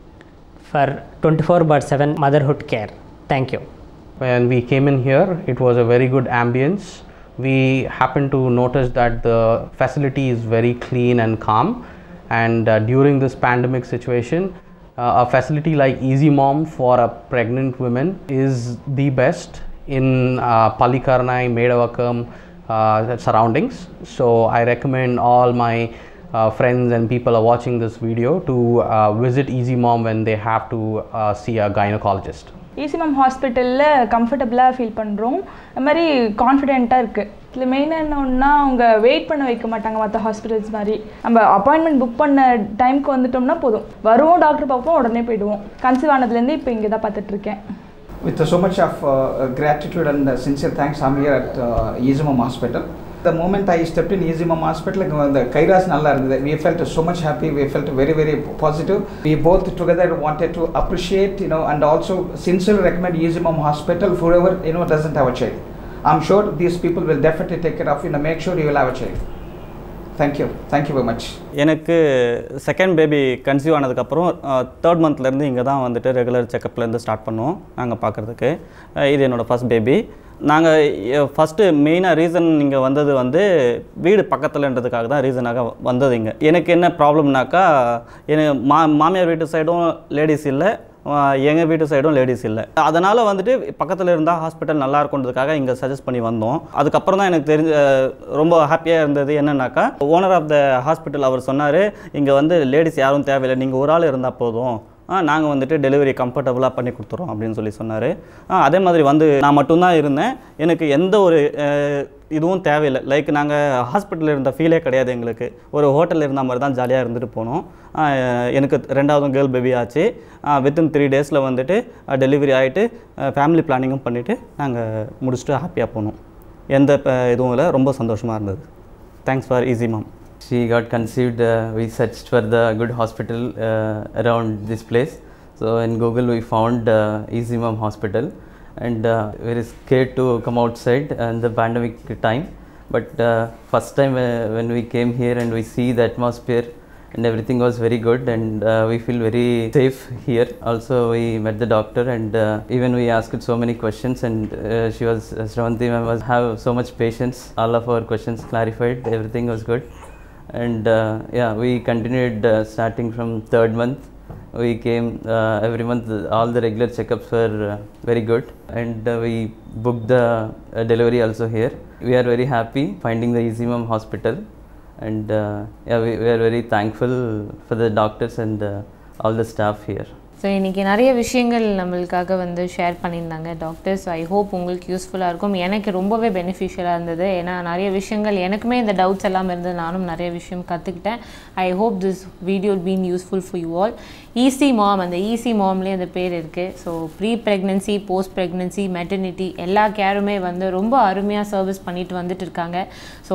for 24 bar 7 motherhood care. Thank you. When we came in here, it was a very good ambience. We happened to notice that the facility is very clean and calm. And uh, during this pandemic situation, uh, a facility like Easy Mom for a pregnant woman is the best in uh, Palikarnai, Medavakam uh, surroundings. So I recommend all my uh, friends and people are watching this video to uh, visit Easy Mom when they have to uh, see a gynecologist. ஈசிமம் ஹாஸ்பிட்டலில் கம்ஃபர்டபுளாக feel பண்ணுறோம் அது மாதிரி கான்ஃபிடென்ட்டாக இருக்குது இதில் main என்னன்னா அவங்க வெயிட் பண்ண வைக்க மாட்டாங்க மற்ற ஹாஸ்பிட்டல்ஸ் மாதிரி நம்ம அப்பாயின்மெண்ட் புக் பண்ண டைம்க்கு வந்துட்டோம்னா போதும் வருவோம் டாக்டர் பார்ப்போம் உடனே போயிடுவோம் கன்சீவ் ஆனதுலேருந்து இப்போ இங்கே தான் பார்த்துட்ருக்கேன் With so much of uh, gratitude and uh, sincere thanks, I'm here at uh, Easymum Hospital. The moment I stepped in Easymum Hospital, the Kairas Nalla, we felt so much happy, we felt very, very positive. We both together wanted to appreciate, you know, and also sincerely recommend Easymum Hospital for whoever, you know, doesn't have a child. I'm sure these people will definitely take care of you, know, make sure you will have a child. Thank you. Thank you very much. எனக்கு second baby conceive ஆனதுக்கப்புறம் third மந்த்லேருந்து இங்கே தான் வந்துட்டு regular செக்கப்லேருந்து start பண்ணுவோம் நாங்கள் பார்க்குறதுக்கு இது என்னோடய ஃபஸ்ட் பேபி நாங்கள் ஃபஸ்ட்டு மெயினாக ரீசன் இங்கே வந்தது வந்து வீடு பக்கத்துலன்றதுக்காக தான் ரீசனாக வந்தது இங்கே எனக்கு என்ன ப்ராப்ளம்னாக்கா எனக்கு மா மாமியார் வீட்டு சைடும் லேடிஸ் இல்லை எங்கள் வீட்டு சைடும் லேடிஸ் இல்லை அதனால் வந்துட்டு பக்கத்தில் இருந்தால் ஹாஸ்பிட்டல் நல்லா இருக்குன்றதுக்காக இங்கே சஜஸ்ட் பண்ணி வந்தோம் அதுக்கப்புறம் தான் எனக்கு தெரிஞ்ச ரொம்ப ஹாப்பியாக இருந்தது என்னன்னாக்கா ஓனர் ஆஃப் த ஹாஸ்பிட்டல் அவர் சொன்னார் இங்கே வந்து லேடிஸ் யாரும் தேவையில்லை நீங்கள் ஒரு ஆள் இருந்தால் போதும் நாங்கள் வந்துட்டு டெலிவரி கம்ஃபர்டபுளாக பண்ணி கொடுத்துறோம் அப்படின்னு சொல்லி சொன்னார் அதே மாதிரி வந்து நான் மட்டும்தான் இருந்தேன் எனக்கு எந்த ஒரு அஹ், இதுவும் தேவையில்லை லைக் நாங்கள் ஹாஸ்பிட்டலில் இருந்த ஃபீலே கிடையாது எங்களுக்கு ஒரு ஹோட்டலில் இருந்த மாதிரி தான் ஜாலியாக இருந்துட்டு போனோம் ஆஹ் எனக்கு ரெண்டாவதும் கேர்ள் பேபி ஆச்சு வித்தின் த்ரீ டேஸில் வந்துட்டு டெலிவரி ஆகிட்டு ஃபேமிலி பிளானிங்கும் பண்ணிவிட்டு நாங்கள் முடிச்சுட்டு ஹாப்பியாக போனோம் எந்த ப- இதுவும் இல்லை ரொம்ப சந்தோஷமாக இருந்தது thanks for Easy Mom She got conceived, uh, we searched for the good hospital uh, around this place. So in Google we found uh, Easy Mom Hospital and uh, we were scared to come outside in the pandemic time. But uh, first time uh, when we came here and we see the atmosphere and everything was very good and uh, we feel very safe here. Also we met the doctor and uh, even we asked so many questions and uh, she was, uh, Shravanti ma'am was have so much patience. All of our questions clarified, everything was good and uh, yeah we continued uh, starting from third month we came uh, every month all the regular checkups were uh, very good and uh, we booked the uh, delivery also here we are very happy finding the easy mom hospital and uh, yeah we, we are very thankful for the doctors and uh, all the staff here so இன்றைக்கி நிறைய விஷயங்கள் நம்மளுக்காக வந்து share பண்ணியிருந்தாங்க doctors I hope உங்களுக்கு யூஸ்ஃபுல்லாக இருக்கும் எனக்கு ரொம்பவே பெனிஃபிஷியலாக இருந்தது ஏன்னா நிறைய விஷயங்கள் எனக்குமே இந்த டவுட்ஸ் எல்லாம் இருந்தது நானும் நிறைய விஷயம் கற்றுக்கிட்டேன் I hope this video been useful for you all Easy Mom அந்த ஈஸி மாம்லேயே அந்த பேர் இருக்குது so pre pregnancy post pregnancy maternity எல்லா கேருமே வந்து ரொம்ப அருமையாக சர்வீஸ் பண்ணிட்டு வந்துட்டு இருக்காங்க so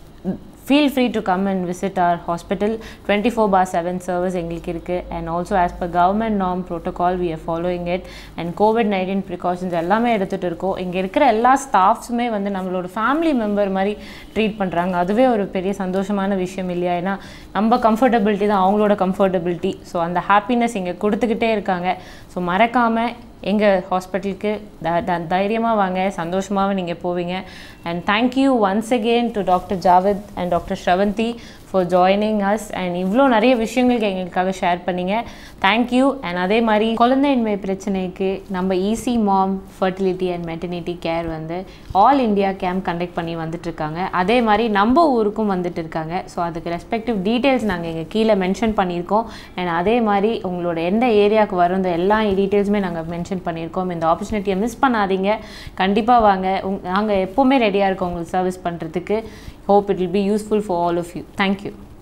feel free to come and visit our hospital 24 bar 7 service எங்களுக்கு இருக்குது and also as per government norm protocol we are following it and covid 19 precautions எல்லாமே எடுத்துகிட்டு இருக்கோம் இங்கே இருக்கிற எல்லா ஸ்டாஃப்ஸுமே வந்து நம்மளோட ஃபேமிலி மெம்பர் மாதிரி ட்ரீட் பண்ணுறாங்க அதுவே ஒரு பெரிய சந்தோஷமான விஷயம் இல்லையா ஏன்னா நம்ம கம்ஃபர்டபிலிட்டி தான் அவங்களோட கம்ஃபர்டபிலிட்டி ஸோ அந்த ஹாப்பினஸ் இங்கே கொடுத்துக்கிட்டே இருக்காங்க ஸோ மறக்காமல் எங்கள் ஹாஸ்பிட்டலுக்கு த த தைரியமாக வாங்க சந்தோஷமாக நீங்கள் போவீங்க and thank you once again to doctor Javid and doctor Sravanthi for joining us and இவ்வளோ நிறைய விஷயங்களுக்கு எங்களுக்காக ஷேர் பண்ணீங்க தேங்க்யூ அண்ட் அதே மாதிரி குழந்தையின்மை பிரச்சனைக்கு நம்ம Easy Mom fertility and maternity care வந்து ஆல் இந்தியா கேம்ப் கண்டக்ட் பண்ணி வந்துட்டு இருக்காங்க அதே மாதிரி நம்ம ஊருக்கும் வந்துட்டு இருக்காங்க ஸோ அதுக்கு ரெஸ்பெக்டிவ் டீட்டெயில்ஸ் நாங்கள் இங்கே கீழே மென்ஷன் பண்ணியிருக்கோம் அண்ட் அதே மாதிரி உங்களோட எந்த ஏரியாவுக்கு வரும் எல்லா டீட்டெயில்ஸுமே நாங்கள் மென்ஷன் பண்ணியிருக்கோம் இந்த ஆப்பர்ச்சுனிட்டியை மிஸ் பண்ணாதீங்க கண்டிப்பாக வாங்க உங் நாங்கள் எப்போவுமே ரெடியாக இருக்கோம் உங்களுக்கு சர்வீஸ் பண்ணுறதுக்கு hope it will be useful for all of you thank you